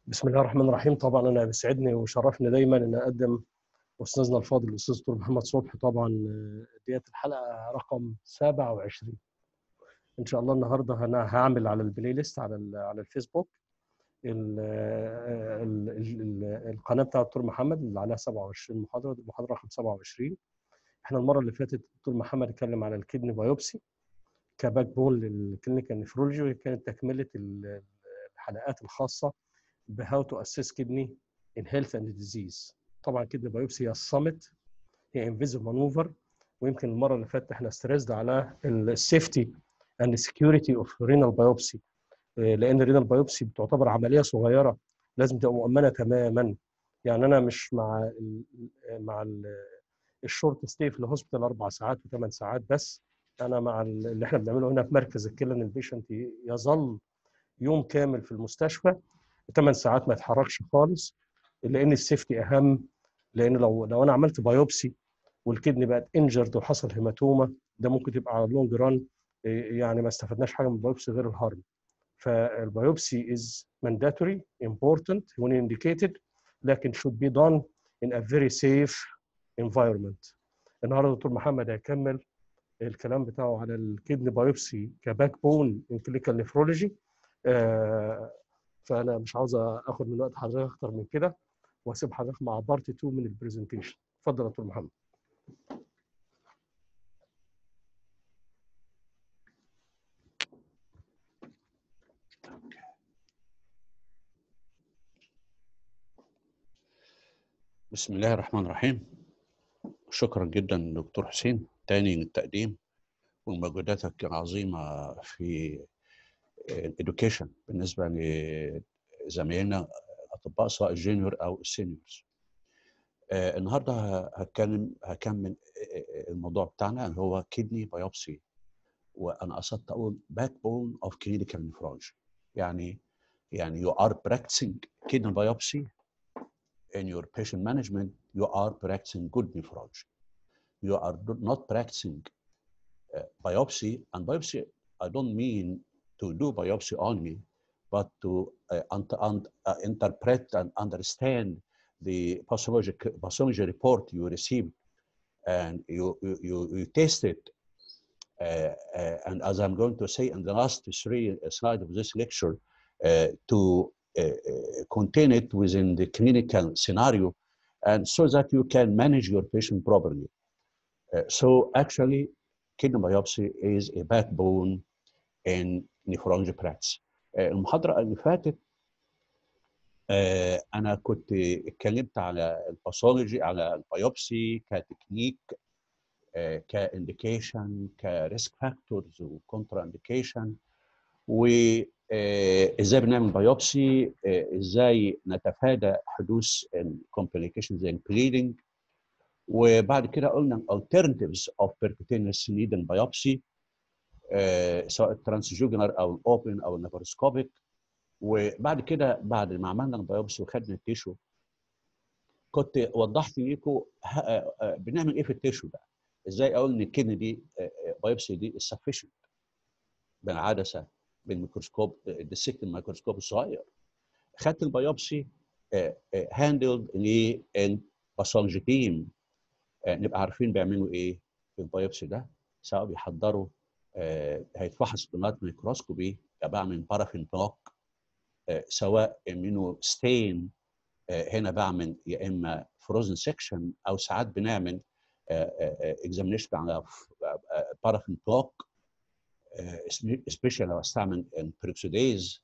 بسم الله الرحمن الرحيم طبعا انا بيسعدني وشرفني دايما ان اقدم استاذنا الفاضل الاستاذ دكتور محمد صبحي طبعا ديت الحلقه رقم 27 ان شاء الله النهارده انا هعمل على البلاي ليست على على الفيسبوك ال ال ال القناه بتاع الدكتور محمد اللي عليها 27 محاضره دي المحاضره رقم 27 احنا المره اللي فاتت الدكتور محمد اتكلم على الكدني بايوبسي كباك بول للكلينيكال نفرولوجي وكانت تكمله الحلقات الخاصه بهاو تو اسيس كدني ان هيلث اند ديزيز طبعا كدني بايوبسي هي الصمت هي انفيزيف مانوفر ويمكن المره اللي فاتت احنا استريزد على السيفتي اند سكيورتي اوف رينال بايوبسي لان الرينال بايوبسي بتعتبر عمليه صغيره لازم تبقى مؤمنه تماما يعني انا مش مع ال مع ال الشورت ستي في الهوسبيتال اربع ساعات وثمان ساعات بس انا مع اللي احنا بنعمله هنا في مركز الكلى ان البيشنت يظل يوم كامل في المستشفى ثمان ساعات ما يتحركش خالص لان السيفتي اهم لان لو لو انا عملت بايوبسي والكدني بقت انجرد وحصل هيماتوما ده ممكن تبقى على اللونج ران يعني ما استفدناش حاجه من البايوبسي غير الهارم فالبايوبسي is mandatory important when indicated لكن should be done in a very safe environment النهارده دكتور محمد هيكمل الكلام بتاعه على الكدني بايوبسي كباك بون ان كلينيكال نفرولوجي فانا مش عاوز اخد من وقت حضرتك اكتر من كده واسيب حضرتك مع بارت 2 من البرزنتيشن اتفضل يا دكتور محمد بسم الله الرحمن الرحيم شكرا جدا دكتور حسين تاني التقديم ومجهوداتك العظيمة في الادوكيشن بالنسبة لزمايلنا أطباء سواء الجونيور أو السينيورز آه النهارده هتكلم هكمل الموضوع بتاعنا اللي هو كدني بايوبسي وانا قصدت اقول باك بون اوف كلينيكال نفرولوجي يعني يعني you are practicing kidney biopsy in your patient management you are practicing good nephrology you are not practicing uh, biopsy and biopsy I don't mean to do biopsy only but to uh, un- un- uh, interpret and understand the pathology, pathology report you received and you, you, you, you test it. Uh, uh, and as I'm going to say in the last three slides of this lecture, uh, to contain it within the clinical scenario and so that you can manage your patient properly. so actually, kidney biopsy is a backbone in nephrology practice. المحاضرة اللي فاتت انا كنت اتكلمت على الباثولوجي على البيوبسي كتكنيك كانديكيشن كريسك فاكتورز وكونترا انديكيشن وازاي بنعمل بايوبسي ازاي نتفادى حدوث الكومبليكيشن زي البليدنج وبعد كده قلنا alternatives of percutaneous needle biopsy سواء الترانسجوجنر او الاوبن او اللاباروسكوبيك وبعد كده بعد ما عملنا البيوبسي وخدنا التيشو كنت وضحت لكم بنعمل ايه في التيشو ده ازاي اقول ان الكدني دي بايوبسي دي سفيشنت بالعدسه بالميكروسكوب الديسكت الميكروسكوب الصغير خدت البيوبسي هاندلد للباثولوجي تيم نبقى عارفين بيعملوا ايه في البيوبسي ده سواء بيحضروا هيتفحص بنات ميكروسكوبي بعمل بارافين بلوك سواء منه ستين هنا بعمل يا اما فروزن سيكشن او ساعات بنعمل اكزامينيشن على بارافين بلوك سبيشال لو استعمل البريكسوديز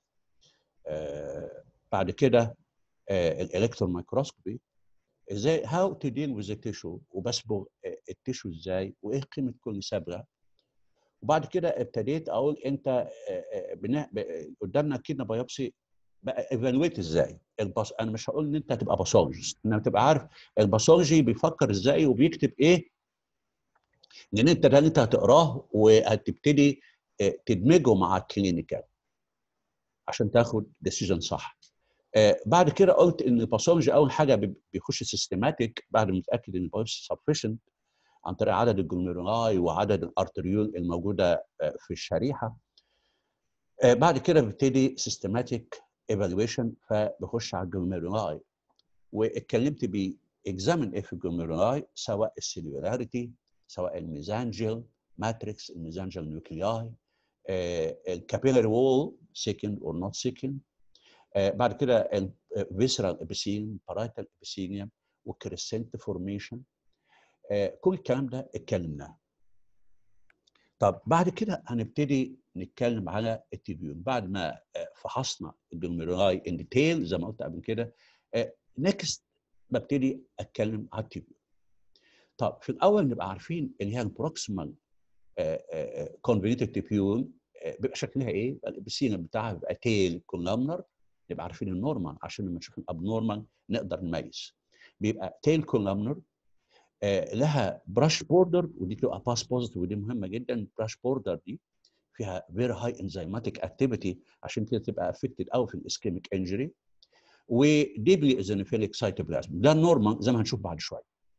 بعد كده الالكترون مايكروسكوبي ازاي هاو تو ديل وذ التيشو وبصبغ التيشو ازاي وايه قيمه كل صبغه وبعد كده ابتديت اقول انت بنا... قدامنا كده بايوبسي بقى ايفالويت ازاي البص... انا مش هقول ان انت هتبقى باثولوجيست انما تبقى عارف الباثولوجي بيفكر ازاي وبيكتب ايه لان انت ده انت هتقراه وهتبتدي تدمجه مع الكلينيكال عشان تاخد ديسيجن صح آه بعد كده قلت ان الباثولوجي اول حاجه بيخش سيستماتيك بعد ما نتاكد ان البايوبسي سفشنت عن طريق عدد الجلوميرولاي وعدد الارتريول الموجوده في الشريحه بعد كده بيبتدي سيستماتيك ايفالويشن فبخش على الجلوميرولاي واتكلمت ب examine ايه في الجلوميرولاي سواء السيلولاريتي سواء الميزانجل ماتريكس الميزانجل نيوكلياي الكابيلاري وول سيكند اور نوت سيكند بعد كده الفيسرال ابيثيليوم بارايتال ابيثيليوم والكريسنت فورميشن كل الكلام ده اتكلمناه طب بعد كده هنبتدي نتكلم على التبيون بعد ما فحصنا الجلوميرولاي ان ديتيل زي ما قلت قبل كده نكست ببتدي اتكلم على التبيون طب في الاول نبقى عارفين اللي هي البروكسيمال كونفينيتد تبيون بيبقى شكلها ايه؟ الابسيلم بتاعها بيبقى تيل كولامنر نبقى عارفين النورمال عشان لما نشوف الابنورمال نقدر نميز بيبقى تيل كولامنر لها براش بوردر ودي تبقى باس بوزيتيف ودي مهمه جدا براش بوردر دي فيها فيري هاي انزيماتيك اكتيفيتي عشان كده تبقى افكتد قوي في الاسكيميك انجري وديبلي ايزونوفيليك سايتوبلازم ده النورمال زي ما هنشوف بعد شويه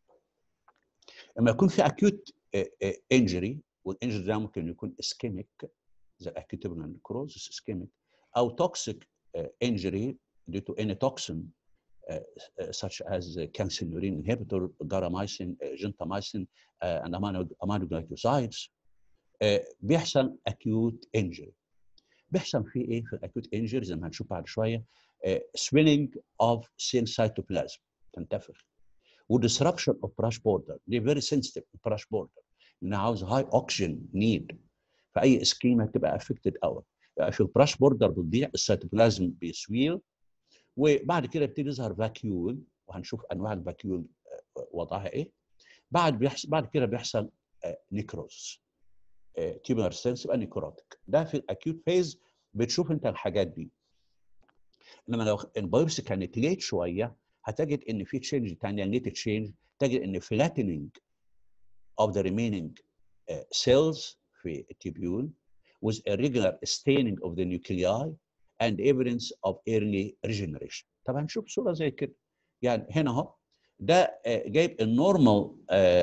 لما يكون في اكيوت انجري والانجري ده ممكن يكون اسكيميك زي الاكيوت نكروزس اسكيميك او توكسيك انجري due to any toxin uh, uh, such as uh, calcineurin inhibitor, garamycin, uh, gentamicin, uh, and amino, aminoglycosides uh, بيحصل acute injury. بيحصل فيه ايه في الاكيوت انجري زي ما هنشوف بعد شويه uh, swelling of cell cytoplasm تنتفخ ودisruption of brush border دي very sensitive brush border لانها عاوز هاي اوكسجين نيد فاي اسكيما تبقى افكتد قوي في البراش بوردر بتضيع السيتوبلازم بيسويل وبعد كده يبتدي يظهر فاكيول وهنشوف انواع الفاكيول وضعها ايه بعد بيحصل بعد كده بيحصل نيكروز تيوبر سيلز يبقى نيكروتيك ده في الاكيوت فيز بتشوف انت الحاجات دي انما لو البايوبسي كانت ليت شويه هتجد ان في تشينج ثانيه ليت تشينج تجد ان فلاتنينج of the remaining uh, cells في التيبيول with a regular staining of the nuclei and evidence of early regeneration. طب هنشوف صوره زي كده يعني هنا اهو ده جايب النورمال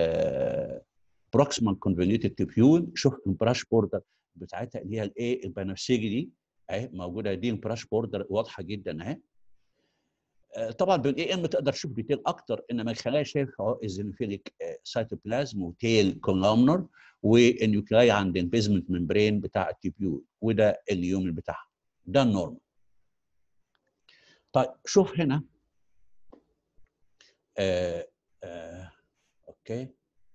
بروكسيمال كونفوليوتد تيبيول شوف البراش بوردر بتاعتها اللي هي الايه البنفسجي دي اهي موجوده دي البراش بوردر واضحه جدا اهي طبعا بالاي ام تقدر تشوف ديتيل اكتر انما الخلايا شايف اهو الزينوفيليك سايتوبلازم وتيل كولامنر والنيوكلاي عند البيزمنت ممبرين بتاع التيبيول وده اليوم بتاعها ده النورمال طيب شوف هنا آه آه اوكي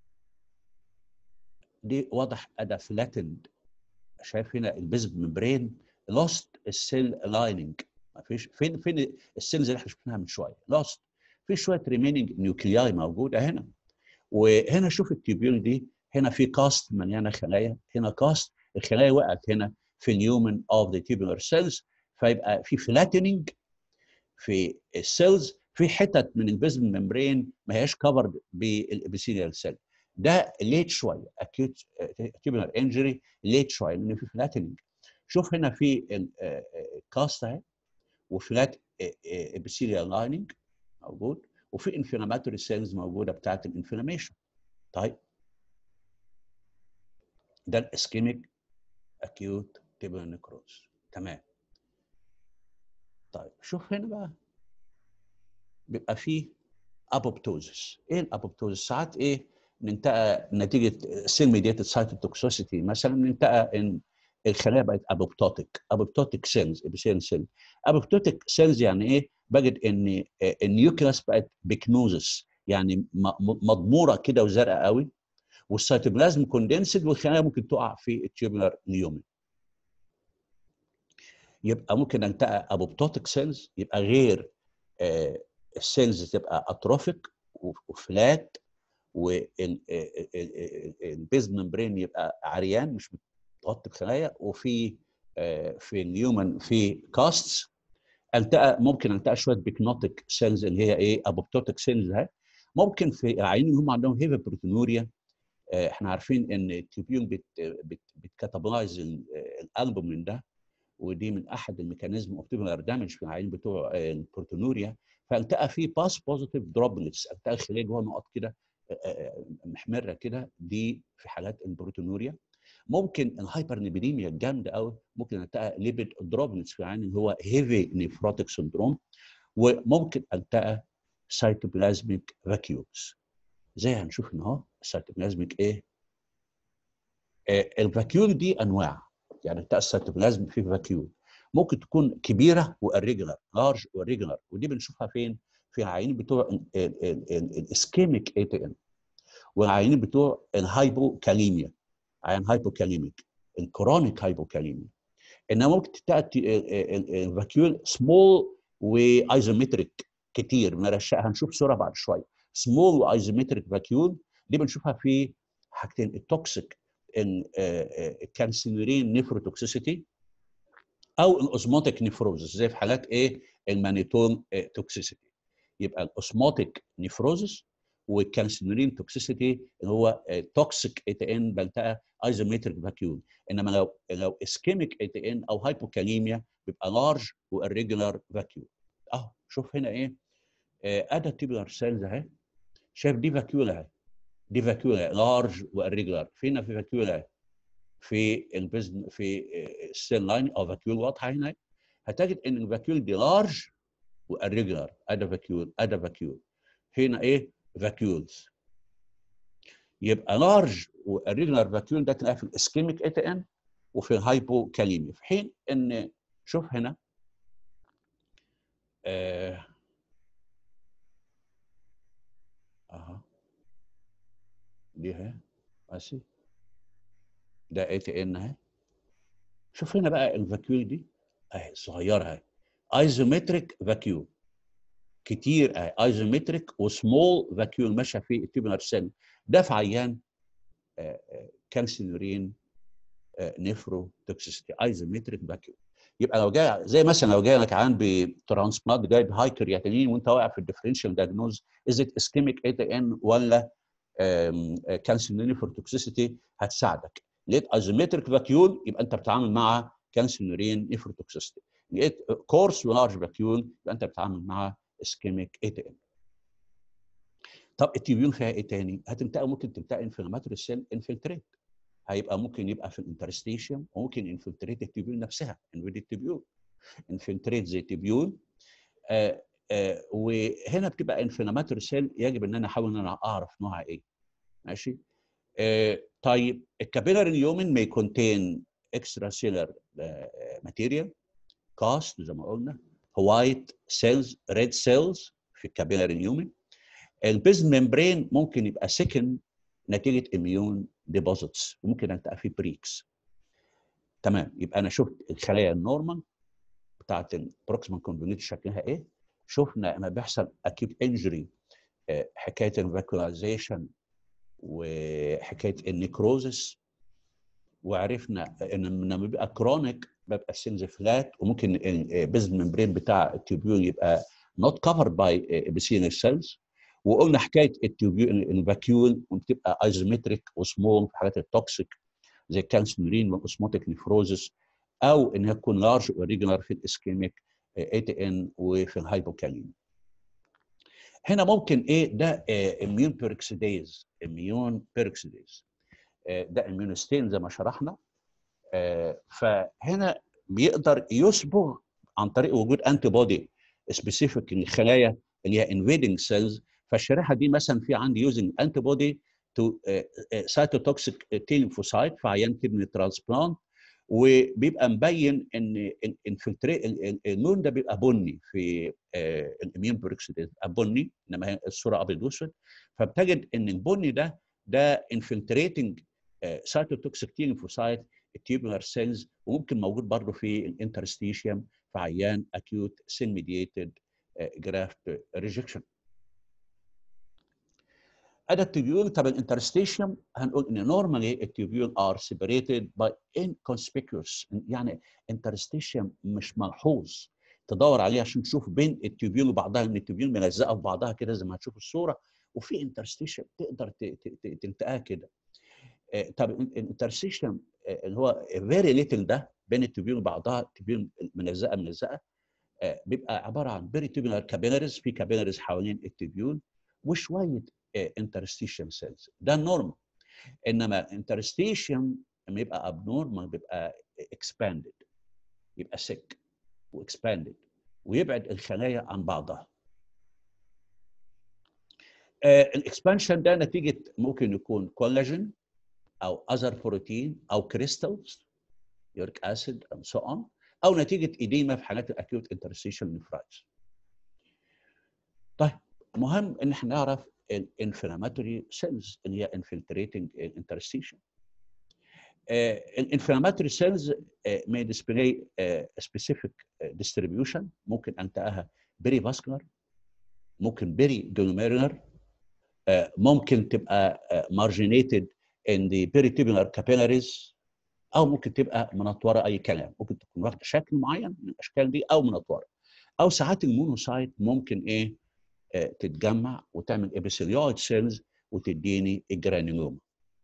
دي واضح ادا فلاتند شايف هنا البيزمنت ممبرين لوست السيل لايننج ما فيش فين فين السيلز اللي احنا شفناها من شويه لوست في شويه ريميننج نيوكلياي موجوده هنا وهنا شوف التيبيول دي هنا في كاست مليانه خلايا هنا كاست الخلايا وقعت هنا في اليومن اوف ذا تيبولار سيلز فيبقى في فلاتنينج في السيلز في حتت من البيزمنت ممبرين ما هياش كفرد بالابيثيليال سيل ده ليت شويه اكيوت تيبولار انجري ليت شويه لان في فلاتنينج شوف هنا في الكاست اهي وفلات ابيثيليال لايننج موجود وفي انفلاماتوري سيلز موجوده بتاعت الانفلاميشن طيب ده الاسكيميك اكيوت تيبل نكروز تمام طيب شوف هنا بقى بيبقى فيه ابوبتوزس ايه الابوبتوزس ساعات ايه ننتقى نتيجه سيل ميديتد سايتوتوكسيسيتي مثلا ننتقى ان الخلايا بقت ابوبتوتيك ابوبتوتيك سيلز ابيثيليال سيل ابوبتوتيك سيلز يعني ايه بجد ان النيوكلاس بقت بيكنوزس يعني مضموره كده وزرقاء قوي والسيتوبلازم كوندنسد والخلايا ممكن تقع في التيوبولار نيومن يبقى ممكن نلتقى ابوبتوتيك سيلز يبقى غير آه السيلز تبقى اتروفيك وفلات والبيز ممبرين يبقى عريان مش متغطي بخلايا وفي آه في اليومن في كاستس التقى ممكن التقى شويه بيكنوتيك سيلز اللي هي ايه ابوبتوتيك سيلز اهي ممكن في العيانين اللي هم عندهم هيفي بروتينوريا احنا عارفين ان التيبيون بت بت بتكاتابلايز الالبومين ده ودي من احد الميكانيزم اوف تيبولار دامج في العيانين بتوع البروتينوريا فالتقى في باس بوزيتيف دروبلتس التقى خليه جوه نقط كده محمره كده دي في حالات البروتينوريا ممكن الهايبرنبريميا الجامده قوي ممكن التقى ليبيد دروبلتس في العين اللي هو هيفي نيفروتيك سندروم وممكن التقى سايتوبلازميك فاكيومز زي هنشوف ان اهو السايتوبلازميك ايه آه الفاكيوم دي انواع يعني التقى السايتوبلازم في فاكيوم ممكن تكون كبيره واريجولار لارج واريجولار ودي بنشوفها فين في العيانين بتوع الاسكيميك اي تي ان والعيانين بتوع الهايبوكاليميا عيان هايبوكاليميك الكرونيك هايبوكاليميا انما ممكن تاتي الفاكيول سمول وايزومتريك كتير بنرشقها هنشوف صوره بعد شويه سمول وايزومتريك فاكيول دي بنشوفها في حاجتين التوكسيك الكانسينورين نيفروتوكسيسيتي او الاوزموتيك نيفروزس زي في حالات ايه المانيتون توكسيسيتي يبقى الاوسموتيك نيفروزس والكالسينورين توكسيسيتي اللي هو توكسيك اي تي ان بلتقى ايزومتريك فاكيول انما لو لو اسكيميك اي تي ان او هايبوكاليميا بيبقى لارج واريجولار فاكيول اهو شوف هنا ايه ادى تيبولار سيلز اهي شايف دي فاكيول اهي دي فاكيول لارج واريجولار فينا في فاكيول اهي في البزن في السيل لاين او فاكيول واضحه هنا هتجد ان الفاكيول دي لارج واريجولار ادى فاكيول ادى فاكيول هنا ايه فاكيولز يبقى لارج والريجولار فاكيول ده تلاقيها في الاسكيميك اي تي ان وفي الهايبوكاليميا في حين ان شوف هنا آه اها دي اهي ماشي ده اي تي ان اهي شوف هنا بقى الفاكيول دي اهي صغيره اهي ايزومتريك فاكيول كتير اهي ايزومتريك وسمول فاكيول ماشيه في التيبولار سيل ده في عيان كالسينورين نيفرو توكسيستي ايزومتريك فاكيول يبقى لو جاي زي مثلا لو جاي لك عيان بترانسبلانت جاي بهاي كرياتينين وانت واقع في الديفرنشال دايجنوز از ات اسكيميك اي تي ان ولا كالسينورين نيفرو توكسيستي هتساعدك لقيت ايزومتريك فاكيول يبقى انت بتتعامل مع كالسينورين نيفرو توكسيستي لقيت كورس ولارج فاكيول يبقى انت بتتعامل مع اسكيميك اي تي ان طب التيبيون فيها ايه تاني؟ هتنتقل ممكن تنتقل انفلاماتوري سيل انفلتريت هيبقى ممكن يبقى في الانترستيشن وممكن انفلتريت التيبيون نفسها انفيد التيبيون انفلتريت زي تيبيون آه آه وهنا بتبقى انفلاماتوري سيل يجب ان انا احاول ان انا اعرف نوعها ايه ماشي آه طيب الكابيلاري نيومن may contain extracellular material كاست زي ما قلنا وايت سيلز ريد سيلز في الكابيلاري نيومن البيزن ممبرين ممكن يبقى سكن نتيجه اميون ديبوزيتس وممكن التقى فيه بريكس تمام يبقى انا شفت الخلايا النورمال بتاعت البروكسيمال كونفوليوت شكلها ايه شفنا لما بيحصل اكيوت انجري حكايه الفاكولايزيشن وحكايه النيكروزس وعرفنا ان لما بيبقى كرونيك بيبقى السيلز فلات وممكن البيزن ممبرين بتاع التيوبيول يبقى not covered by epithelial cells وقلنا حكايه التيوبيول الفاكيول بتبقى ايزومتريك وسمول في حالات التوكسيك زي الكالسينورين والاوسموتيك نيفروزس او انها تكون لارج وريجولار في الاسكيميك اي تي ان وفي الهايبوكاليميا هنا ممكن ايه ده اميون بيركسيديز اميون بيركسيديز ده اميونستين زي ما شرحنا فهنا بيقدر يصبغ عن طريق وجود انتي بودي سبيسيفيك للخلايا اللي هي انفيدنج سيلز فالشريحه دي مثلا في عندي يوزنج انتي بودي تو سايتوتوكسيك تي ليمفوسايت في عيان كدني ترانسبلانت وبيبقى مبين ان الانفلتريت اللون ده بيبقى بني في الاميون بروكسيديز بني انما الصوره ابيض واسود فبتجد ان البني ده ده انفلتريتنج سايتوتوكسيك تي ليمفوسايت التيوبولار سيلز وممكن موجود برضه في الانترستيشيوم في عيان اكيوت سيل ميديتد جرافت ريجكشن هذا التيبيول طب الانترستيشيوم هنقول ان نورمالي التيبيول ار سيبريتد باي انكونسبيكوس يعني انترستيشيوم مش ملحوظ تدور عليه عشان تشوف بين التيبيول وبعضها ان التيبيول ملزقه في بعضها كده زي ما هتشوف الصوره وفي انترستيشيوم تقدر تلتقاها كده طب الانترستيشيوم اللي هو فيري ليتل ده بين التيبيول وبعضها التيبيول ملزقه ملزقه بيبقى عباره عن بيري تيبيولار كابيلاريز في كابيلاريز حوالين التيبيول وشويه انترستيشن سيلز ده النورمال انما انترستيشن لما يبقى abnormal بيبقى expanded يبقى sick واكسباندد ويبعد الخلايا عن بعضها الاكسبانشن ده نتيجه ممكن يكون كولاجين او اذر بروتين او كريستالز يوريك اسيد and so on او نتيجه ايديما في حالات الاكيوت انترستيشن نفرايتس طيب مهم ان احنا نعرف الانفلاماتوري سيلز اللي هي انفلتريتنج الانترستيشن الانفلاماتوري سيلز may display uh, specific uh, distribution ممكن ان تلاقيها بيري فاسكولار ممكن بيري جلوميرولار uh, ممكن تبقى marginated in the peritubular capillaries او ممكن تبقى منطوره اي كلام ممكن تكون واخده شكل معين من الاشكال دي او منطوره او ساعات المونوسايت ممكن ايه uh, تتجمع وتعمل ابيثيليويد سيلز وتديني الجرانيوما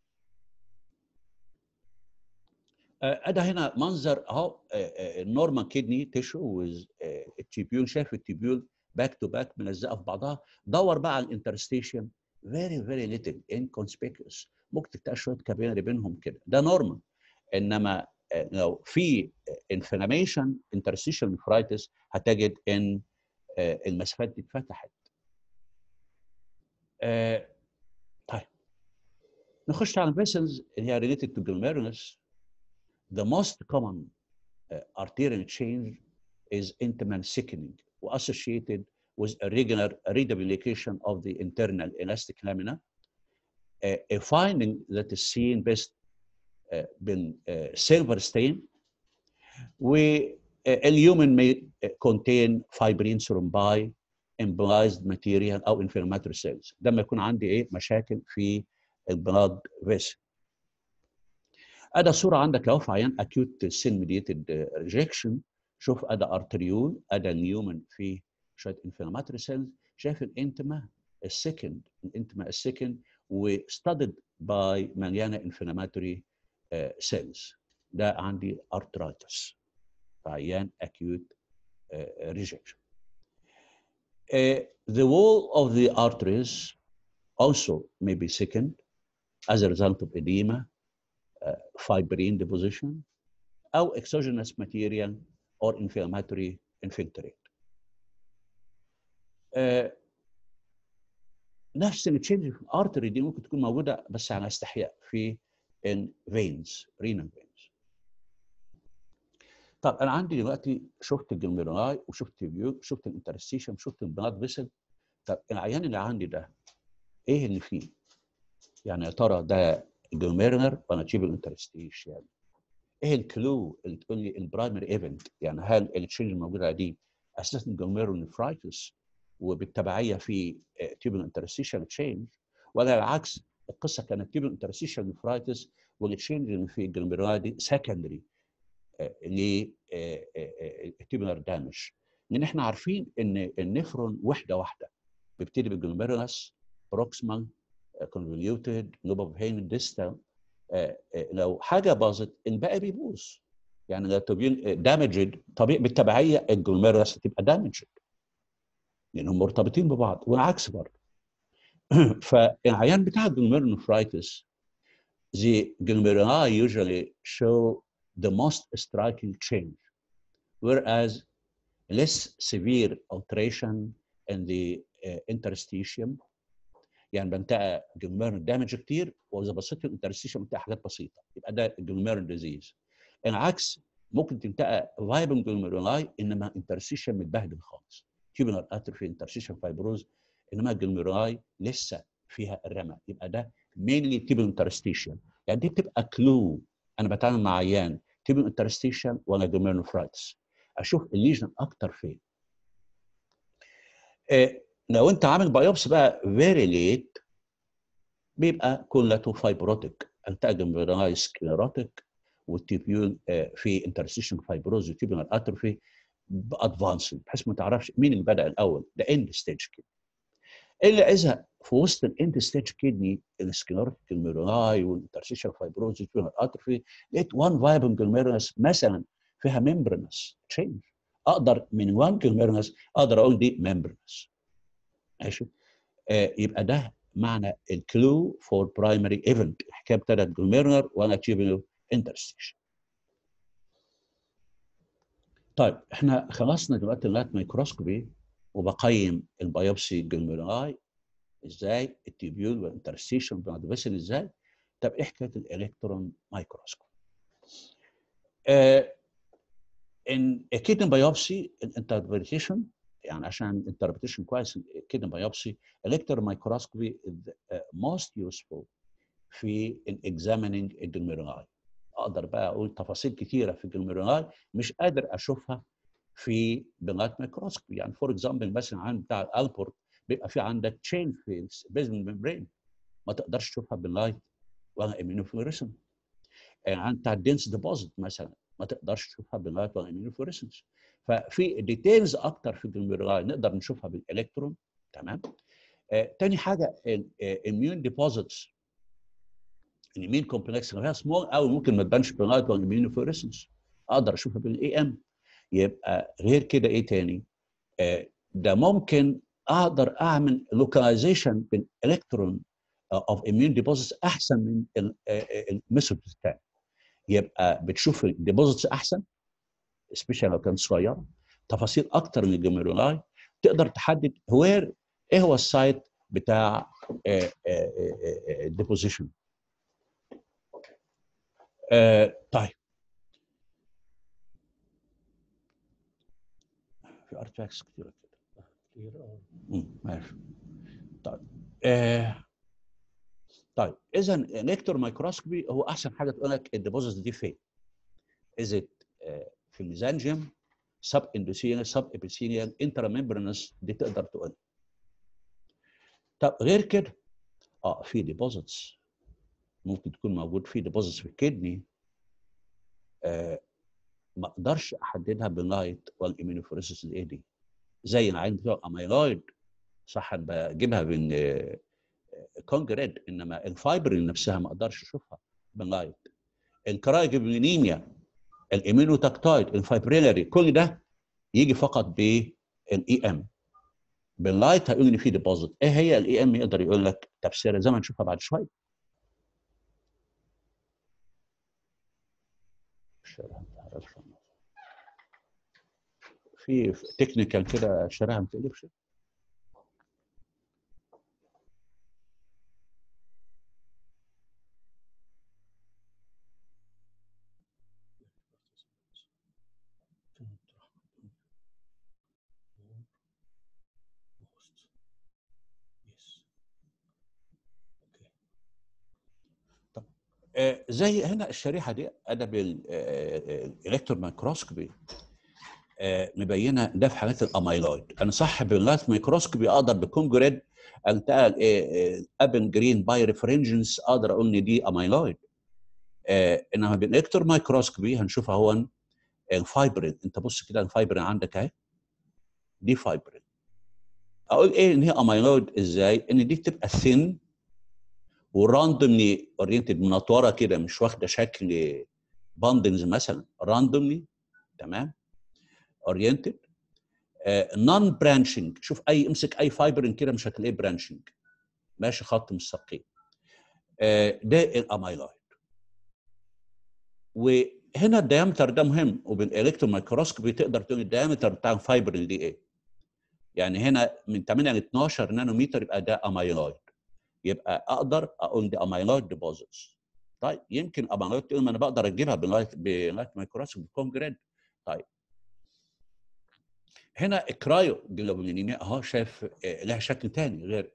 ادى هنا منظر اهو النورمال كيدني تيشو ويز التيبيول شايف التيبيول باك تو باك ملزقه في بعضها دور بقى على الانترستيشن فيري فيري ليتل انكونسبيكوس ممكن تلاقي شويه كابيلاري بينهم كده ده نورمال انما لو في انفلاميشن انترستيشن نفرايتس هتجد ان المسافات دي اتفتحت طيب نخش على الفيسلز اللي هي related to glomerulus the most common uh, arterial change is intimal thickening associated with a regular reduplication of the internal elastic lamina. Uh, a finding that is seen best uh, been uh, silver stain. We, uh, human may uh, contain fibrin thrombi, embolized material أو inflammatory cells. ده ما يكون عندي إيه مشاكل في البلاد فيسل. ادى صوره عندك لو في عيان اكيوت سين ميديتد ريجكشن شوف ادى ارتريول ادى نيومن في شويه انفلاماتوري سيلز شايف الانتما السكند الانتما السكند وستادد باي مليانه انفلاماتوري سيلز ده عندي ارترايتس في عيان اكيوت ريجكشن the wall of the arteries also may be thickened as a result of edema fibrin deposition او exogenous material or inflammatory infiltrate. Uh, نفس التشينج في الارتري دي ممكن تكون موجوده بس على استحياء في in veins renal veins. طب انا عندي دلوقتي شفت الجلميرولاي وشفت الفيو شفت الانترستيشن شفت البلاد فيسل طب العيان اللي عندي ده ايه اللي فيه؟ يعني يا ترى ده جلوميرولر ولا تشيب الانترستيشن يعني ايه الكلو اللي تقول لي البرايمري ايفنت يعني هل التشينج الموجوده دي اساسا جلوميرولونيفرايتس وبالتبعيه في تيوب الانترستيشن تشينج ولا العكس القصه كانت تيوب الانترستيشن نفرايتس والتشينج اللي في الجلوميرولاي دي سكندري للتيبولار دامج لان احنا عارفين ان النفرون وحده واحده بيبتدي بالجلوميرولس بروكسمال كونفوليوتد نوبا هين ديستال لو حاجه باظت الباقي بيبوظ يعني لو تبين دامجد طبيعي بالتبعيه الجلوميرولس هتبقى دامجد لانهم مرتبطين ببعض والعكس برضه فالعيان بتاع الجلوميرونفرايتس the glomeruli usually show the most striking change whereas less severe alteration in the uh, interstitium يعني بنتقى جلوميرون دامج كتير واذا بصيت الانترستيشن بتاع حاجات بسيطه يبقى ده الجلوميرون ديزيز العكس ممكن تنتقى فايبن جلوميرولاي انما انترستيشن متبهدل خالص تيوبولار اتروفي انترستيشن فايبروز انما الجلوميرولاي لسه فيها الرمى يبقى ده مينلي تيبل انترستيشن يعني دي بتبقى كلو انا بتعامل مع عيان تيبل انترستيشن ولا جلوميرونفرايتس اشوف الليجن اكتر فين إيه لو انت عامل بايوبسي بقى فيري ليت بيبقى كلته فايبروتيك انتاج جلوميرولاي سكليروتيك والتيبيول في انترستيشن فايبروز وتيبيولار اتروفي بادفانسد بحيث ما تعرفش مين اللي بدا الاول ده اند ستيج كده الا اذا في وسط الاند ستيج كدني السكليروتيك الميرولاي والانترستيشن فايبروز والتيبيولار اتروفي لقيت وان فايبن جلوميرولس مثلا فيها ممبرنس تشينج اقدر من وان جلوميرولس اقدر اقول دي ممبرنس ماشي آه يبقى ده معنى الكلو فور برايمري ايفنت الحكايه ابتدت جلوميرولر وانا تشيبيو انترستيشن طيب احنا خلصنا دلوقتي لغايه ميكروسكوبي وبقيم البيوبسي جلميراي ازاي التيبيول والانترستيشن بعد بس ازاي طب ايه حكايه الالكترون مايكروسكوب آه ان كيدن بايوبسي الانتربريتيشن يعني عشان الانتربريتيشن كويس كيدن بايوبسي الكترون مايكروسكوبي موست يوسفول في الاكزاميننج الجلميراي اقدر بقى اقول تفاصيل كثيره في الجلميراي مش قادر اشوفها في بلايت ميكروسكوب يعني فور اكزامبل مثلا عند بتاع الالبورت بيبقى في عندك تشين في بيزمنت ميمبرين ما تقدرش تشوفها باللايت ولا امينوفلوريسنس عند بتاع الدنس ديبوزيت مثلا ما تقدرش تشوفها باللايت ولا امينوفلوريسنس ففي ديتيلز اكتر في الجلميراي نقدر نشوفها بالالكترون تمام آه تاني حاجه الاميون ديبوزيتس الامين كومبلكس اللي هي سمول قوي ممكن ما تبانش باللايت ولا امينوفلوريسنس اقدر اشوفها بالاي ام يبقى غير كده ايه تاني آه ده ممكن اقدر اعمل لوكاليزيشن بالالكترون اوف اميون ديبوزيتس احسن من الميثود الثاني يبقى بتشوف الديبوزيتس احسن سبيشال لو كانت صغيره تفاصيل اكتر من الجميرولاي تقدر تحدد وير ايه هو السايت بتاع الديبوزيشن طيب في ارتفاكتس كتيره كده كتير اه ماشي طيب آه. طيب اذا الكترون مايكروسكوبي هو احسن حاجه تقول لك الديبوزيتس دي فين؟ از آه في الميزانجيوم سب اندوثيليال سب ابيثيليال انترا ميمبرنس دي تقدر تقول طب غير كده اه في ديبوزيتس ممكن تكون موجود في ديبوزيتس في الكدني آه ما اقدرش احددها باللايت والامينوفوريسيس الاي دي زي العين بتوع اميلويد صح بجيبها من كونجريد انما الفايبرين نفسها ما اقدرش اشوفها باللايت الكرايجبلينيميا الامينوتاكتايد الفايبريلري كل ده يجي فقط بالاي ام باللايت هيقول ان في ديبوزيت ايه هي الاي ام يقدر يقول لك تفسيرها زي ما نشوفها بعد شويه في تكنيكال كده الشريحه ما تقلبش زي هنا الشريحه دي انا بالالكترون مايكروسكوبي مبينه ده في حالات الاميلويد انا صح باللايت مايكروسكوبي اقدر بكونجريد انتقل ابن جرين باي ريفرنجنس اقدر اقول ان دي اميلويد انما بالالكترون مايكروسكوبي هنشوفها هو الفايبرين انت بص كده الفايبرين عندك اهي دي فايبرين اقول ايه ان هي اميلويد ازاي ان دي تبقى ثين وراندوملي اورينتد منطوره كده مش واخده شكل باندلز مثلا راندوملي تمام اورينتد نون برانشنج شوف اي امسك اي فايبرين كده مش هتلاقيه برانشنج ماشي خط مستقيم uh, ده الاميلويد وهنا الديامتر ده مهم وبالالكترون مايكروسكوبي تقدر تقول الديامتر بتاع الفايبرين دي ايه يعني هنا من 8 ل 12 نانومتر يبقى ده اميلويد يبقى اقدر اقول دي اميلويد ديبوزيتس طيب يمكن اميلويد تقول ما انا بقدر اجيبها باللايت باللايت مايكروسكوب كونجريد طيب هنا الكرايو جلوبولينيميا اهو شايف لها شكل ثاني غير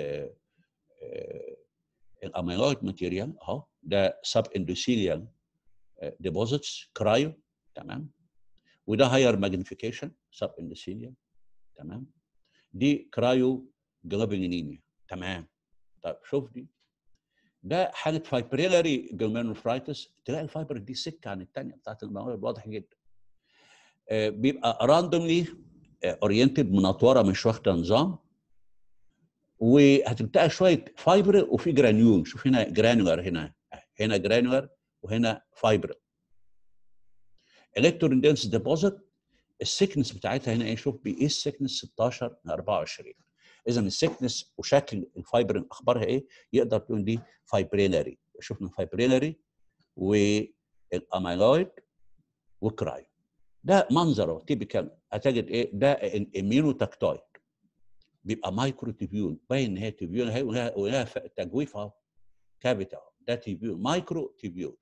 الاميلويد ماتيريال اهو ده سب اندوثيليال ديبوزيتس كرايو تمام وده هاير ماجنيفيكيشن سب اندوثيليال تمام دي كرايو جلوبولينيميا تمام طيب شوف دي ده حاله فايبريلاري جلوميرونفرايتس تلاقي الفايبر دي سكه عن الثانيه بتاعت المواد واضح جدا آه بيبقى راندوملي اورينتد منطوره مش واخده نظام وهتلتقى شويه فايبر وفي جرانيول شوف هنا جرانولار هنا هنا جرانولار وهنا فايبر الكترون دنس ديبوزيت السكنس بتاعتها هنا ايه شوف بيقيس سكنس 16 ل 24 اذا السكنس وشكل الفايبرين اخبارها ايه يقدر تقول دي فايبريلاري شفنا فايبريلاري و الاميلويد والكرايو ده منظره تيبيكال هتجد ايه ده الاميونوتاكتويد بيبقى مايكرو تيبيول باين ان هي تيبيول هي ولها ولها تجويف اهو كابيتا ده تيبيول مايكرو تيبيول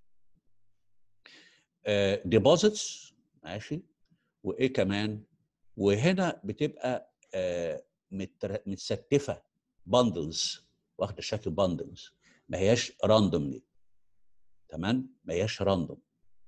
ديبوزيتس ماشي وايه كمان وهنا بتبقى آه متستفه باندلز واخده شكل باندلز ما هياش راندوملي تمام ما هياش راندوم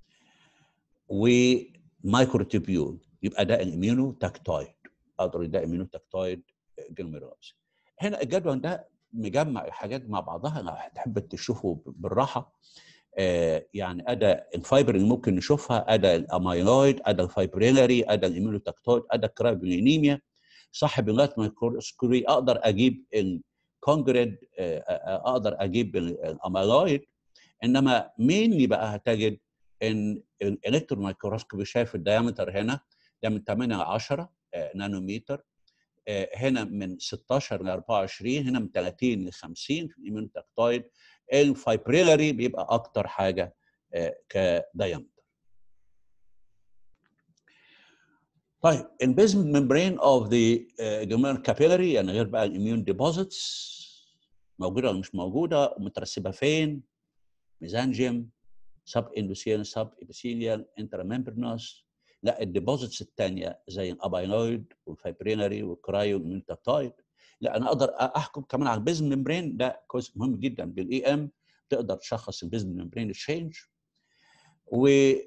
ومايكرو تيبيول يبقى ده الاميونو تاكتويد اقدر ده اميونو تاكتويد جلوميرولوز هنا الجدول ده مجمع الحاجات مع بعضها انا تحب تشوفه بالراحه آه يعني ادى الفايبر اللي ممكن نشوفها ادى الاميلويد ادى الفايبرينري ادى الاميونوتاكتويد ادى الكرايبينيميا صاحب اللات مايكروسكوبي اقدر اجيب الكونجريد آه اقدر اجيب الاميلويد انما مين بقى هتجد ان الالكترون مايكروسكوبي شايف الديامتر هنا ده من 8 ل 10 آه نانومتر هنا من 16 ل 24 هنا من 30 ل 50 في الاميونوتاكتويد الفايبريلري بيبقى اكتر حاجه كدايمتر طيب البيزمنت ممبرين اوف ذا جلوميرال كابيلاري يعني غير بقى الاميون ديبوزيتس موجوده ولا مش موجوده ومترسبه فين ميزانجيم سب اندوثيال سب ابيثيليال انتراممبرنوس لا الديبوزيتس الثانيه زي الابايلويد والفايبرينري والكرايو والميونتاكتويد لا انا اقدر احكم كمان على البيزم ممبرين ده كويس مهم جدا بالاي ام تقدر تشخص البيزم ممبرين تشينج و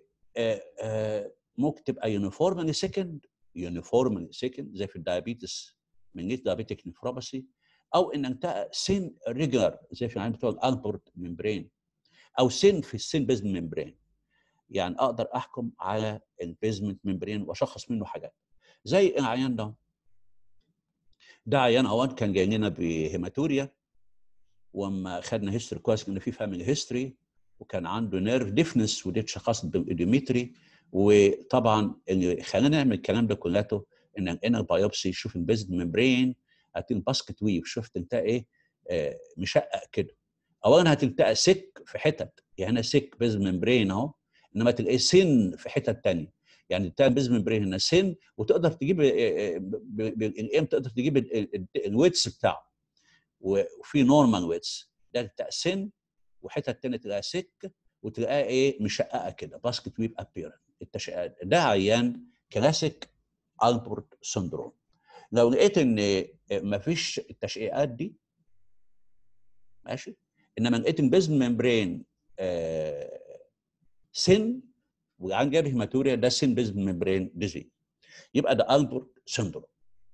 ممكن تبقى يونيفورملي سكند يونيفورملي سكند زي في الدايابيتس من جيت دايابيتك نفروباسي او ان انت سين ريجولار زي في العين بتوع الالبورت ممبرين او سين في السين بيزم ممبرين يعني اقدر احكم على البيزمنت ممبرين واشخص منه حاجات زي العيان ده ده عيان اوان كان جاي لنا بهيماتوريا واما خدنا هيستوري كويس ان في فاميلي هيستوري وكان عنده نيرف ديفنس ودي اتشخصت بالايديومتري وطبعا اللي خلانا نعمل الكلام ده كلته ان ان بايوبسي شوف البيزد ممبرين هتنبسكت ويف شفت انت ايه آه مشقق كده اولا هتلتقى سك في حتت يعني هنا سك بيز ممبرين اهو انما تلاقيه سن في حتت ثانيه يعني تلاقي بيز ممبرين هنا سن وتقدر تجيب الام تقدر تجيب الويتس بتاعه وفي نورمال ويتس ده تلاقي سن وحتت ثانيه تلاقيها سك وتلاقيها ايه مشققه كده باسكت ويب ابيرن التشققات ده عيان كلاسيك البورت سندروم لو لقيت ان مفيش التشقيقات دي ماشي انما لقيت البيزم ممبرين آه سن وعن جاب هيماتوريا ده سن بيزم ممبرين ديزيز يبقى ده البورت سندروم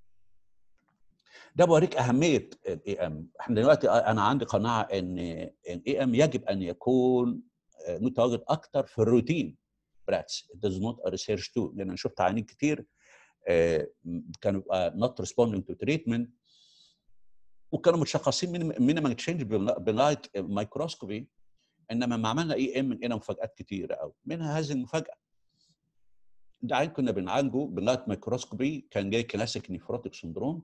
ده بوريك اهميه الاي ام احنا دلوقتي انا عندي قناعه ان الاي ام يجب ان يكون متواجد اكتر في الروتين براتس it does not research too لان انا شفت عيانين كتير كانوا not responding to treatment وكانوا متشخصين من مينيمال تشينج بلايت مايكروسكوبي انما ما عملنا اي ام لقينا مفاجات كتيره قوي منها هذه المفاجاه ده عين كنا بنعالجه بلايت مايكروسكوبي كان جاي كلاسيك نيفروتيك سندروم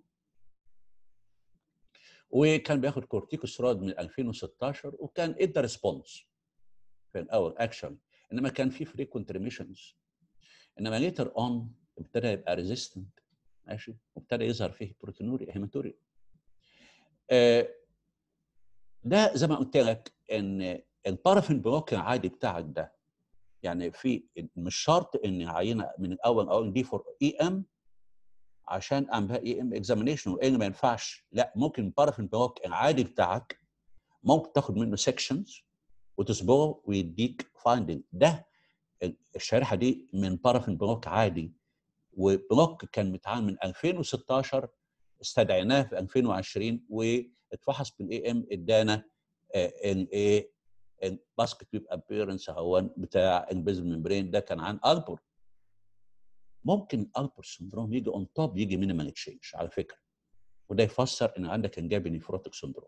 وكان بياخد كورتيكوسترويد من 2016 وكان ادى ريسبونس في الاول اكشن انما كان في فريكونت ريميشنز انما ليتر اون ابتدى يبقى ريزيستنت ماشي وابتدى يظهر فيه بروتينوريا هيماتوريا آه ده زي ما قلت لك ان البارافين بلوك العادي بتاعك ده يعني في مش شرط ان عينه من الاول او دي فور اي ام عشان اعمل اي ام اكزامينيشن وايه ما ينفعش لا ممكن البارافين بلوك العادي بتاعك ممكن تاخد منه سيكشنز وتصبغه ويديك فايندنج ده الشريحه دي من بارافين بلوك عادي وبلوك كان متعامل من 2016 استدعيناه في 2020 واتفحص بالاي ام ادانا الايه الباسكت ويب ابيرنس هو بتاع البيزل ممبرين ده كان عن البور ممكن الالبور سندروم يجي اون توب يجي مينيمال تشينج على فكره وده يفسر ان عندك انجابي نيفروتيك سندروم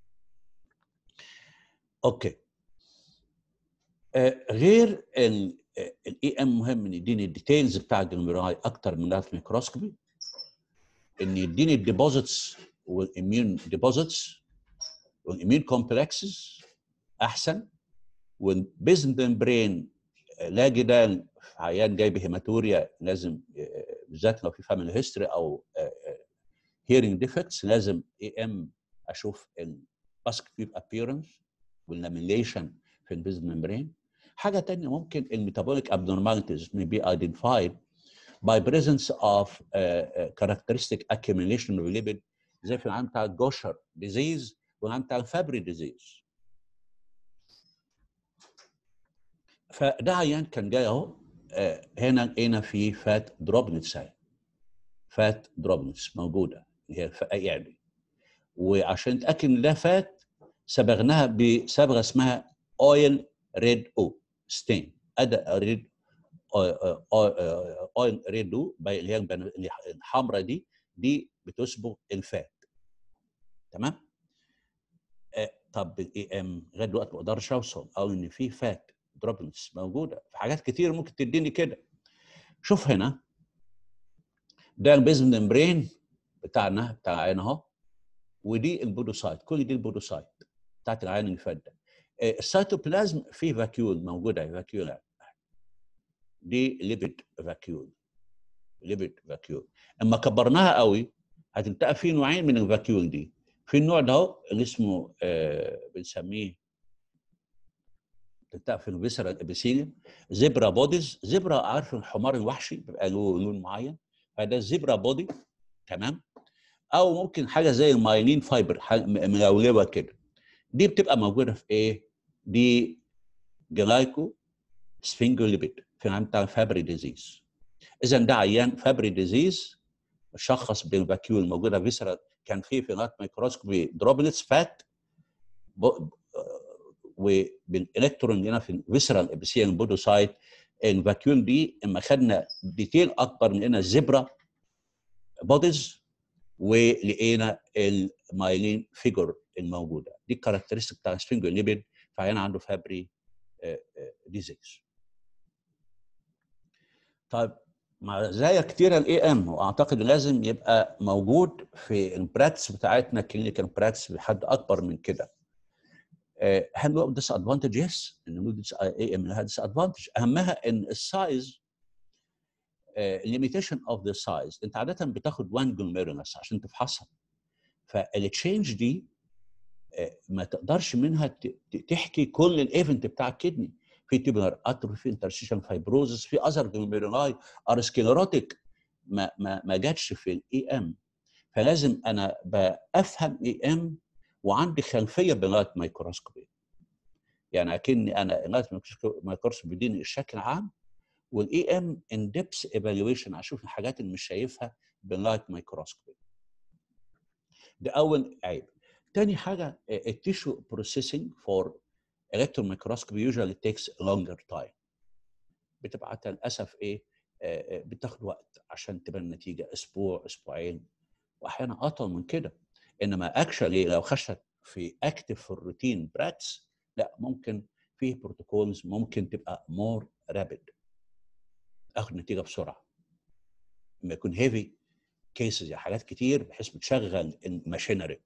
اوكي آه غير الاي ام مهم ان يديني الديتيلز بتاع الجلوميرولاي اكتر من لايف ميكروسكوبي ان يديني الديبوزيتس والاميون ديبوزيتس والاميون كومبلكسز احسن والبيزنت ممبرين لا جدال في عيان جاي بهيماتوريا لازم آه، بالذات لو في فاميلي هيستوري او هيرنج ديفكتس لازم اي ام اشوف الباسك تيوب ابييرنس واللاميليشن في البيزنت ممبرين حاجه تانية ممكن الميتابوليك abnormalities may be identified by presence of uh, uh, characteristic accumulation of lipid زي في العام بتاع جوشر ديزيز والعام بتاع الفابري ديزيز فده عيان كان جاي اهو آه، هنا لقينا في فات دروبنتس اهي فات دروبنتس موجوده اللي هي ف- يعني وعشان نتاكد ان ده فات صبغناها بصبغه اسمها اويل ريد او ستين ادى ريد اويل ريد او اللي هي البن- اللي الحمراء دي دي بتصبغ الفات تمام آه، طب الاي ام لغايه دلوقتي ما اقدرش اوصل او ان في فات دروبلتس موجوده في حاجات كتير ممكن تديني كده شوف هنا ده البيزم ممبرين بتاعنا بتاع العين اهو ودي البودوسايت كل دي البودوسايت بتاعت العين اللي فات ده آه، السيتوبلازم فيه فاكيول موجوده فاكيول دي ليبيد فاكيول ليبيد فاكيول اما كبرناها قوي هتلتقى في نوعين من الفاكيول دي في النوع ده اهو اللي اسمه آه بنسميه تلتقى في الفيسرال الابيثيليوم زبرا بوديز زبرا عارف الحمار الوحشي بيبقى له لون معين فده الزبرا بودي تمام او ممكن حاجه زي المايلين فايبر حاجة م- ملولبه كده دي بتبقى موجوده في ايه؟ دي جلايكو سفنجوليبيد في العام بتاع فابري ديزيز اذا ده عيان فابري ديزيز شخص بالفاكيول الموجوده فيسرال كان فيه في نات ميكروسكوبي دروبلتس فات وبالالكترون هنا في الفيسرال ابيثيليوم بودوسايت الفاكيول دي اما خدنا ديتيل اكبر من هنا الزبرا بوديز ولقينا المايلين فيجر الموجوده دي الكاركترستيك بتاع السفنجو ليبيد فعيان عنده فابري ديزيز طيب مزايا كتيره الاي ام واعتقد لازم يبقى موجود في البراكتس بتاعتنا كلينيكال براكتس بحد اكبر من كده آه، هل له ديس ادفانتج؟ يس ان له اي ام لها ديس ادفانتج اهمها ان السايز ليميتيشن اوف ذا سايز انت عاده بتاخد 1 جلوميرولس عشان تفحصها فالتشينج دي آه، ما تقدرش منها ت- ت- تحكي كل الايفنت بتاع الكدني في تيبولار اتروفي في انترسيشن فايبروزس في اذر جلوميرولاي ار سكليروتيك ما ما ما جاتش في الاي ام فلازم انا بفهم اي ام وعندي خلفيه بلايت مايكروسكوبي يعني اكني انا اللايت مايكروسكوبي بيديني الشكل العام والاي ام ان ديبس ايفالويشن اشوف الحاجات اللي مش شايفها باللايت مايكروسكوبي ده اول عيب تاني حاجه التيشو بروسيسنج فور الكترون مايكروسكوبي usually takes longer time بتبقى للاسف ايه آه، آه، بتاخد وقت عشان تبان النتيجه اسبوع اسبوعين واحيانا اطول من كده انما اكشلي لو خشت في اكتف في الروتين براكتس لا ممكن فيه بروتوكولز ممكن تبقى مور رابيد اخد نتيجه بسرعه لما يكون هيفي كيسز يعني حاجات كتير بحيث بتشغل الماشينري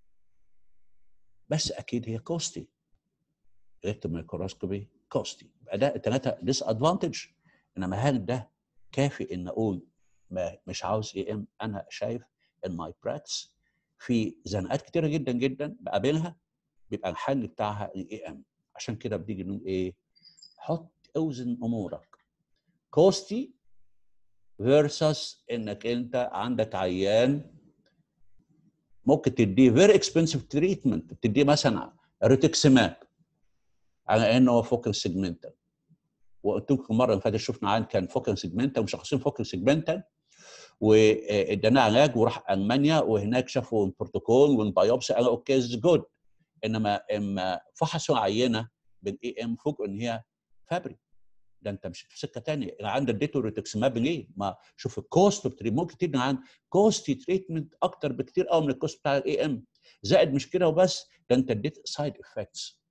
بس اكيد هي كوستي الكترون ميكروسكوبي كوستي يبقى ده الثلاثه ديس ادفانتج انما هل ده كافي ان اقول ما مش عاوز اي ام انا شايف ان ماي براكتس في زنقات كتيره جدا جدا بقابلها بيبقى الحل بتاعها الاي ام عشان كده بنيجي نقول ايه حط اوزن امورك كوستي فيرسس انك انت عندك عيان ممكن تديه فيري اكسبنسيف تريتمنت تديه مثلا ريتكسماب على انه هو فوكال سيجمنتال وقلت لكم المره اللي فاتت شفنا عيان كان فوكال سيجمنتال وشخصين فوكال سيجمنتال وادانا علاج وراح المانيا وهناك شافوا البروتوكول والبايوبسي قالوا اوكي از جود انما اما فحصوا عينه بالاي ام فوق ان هي فابري ده انت مشيت في سكه ثانيه انا عندك اديته ريتكسماب ليه؟ ما شوف الكوست اوف ممكن تدي عن كوستي تريتمنت اكتر بكتير قوي من الكوست بتاع الاي ام زائد مش كده وبس ده انت اديت سايد افكتس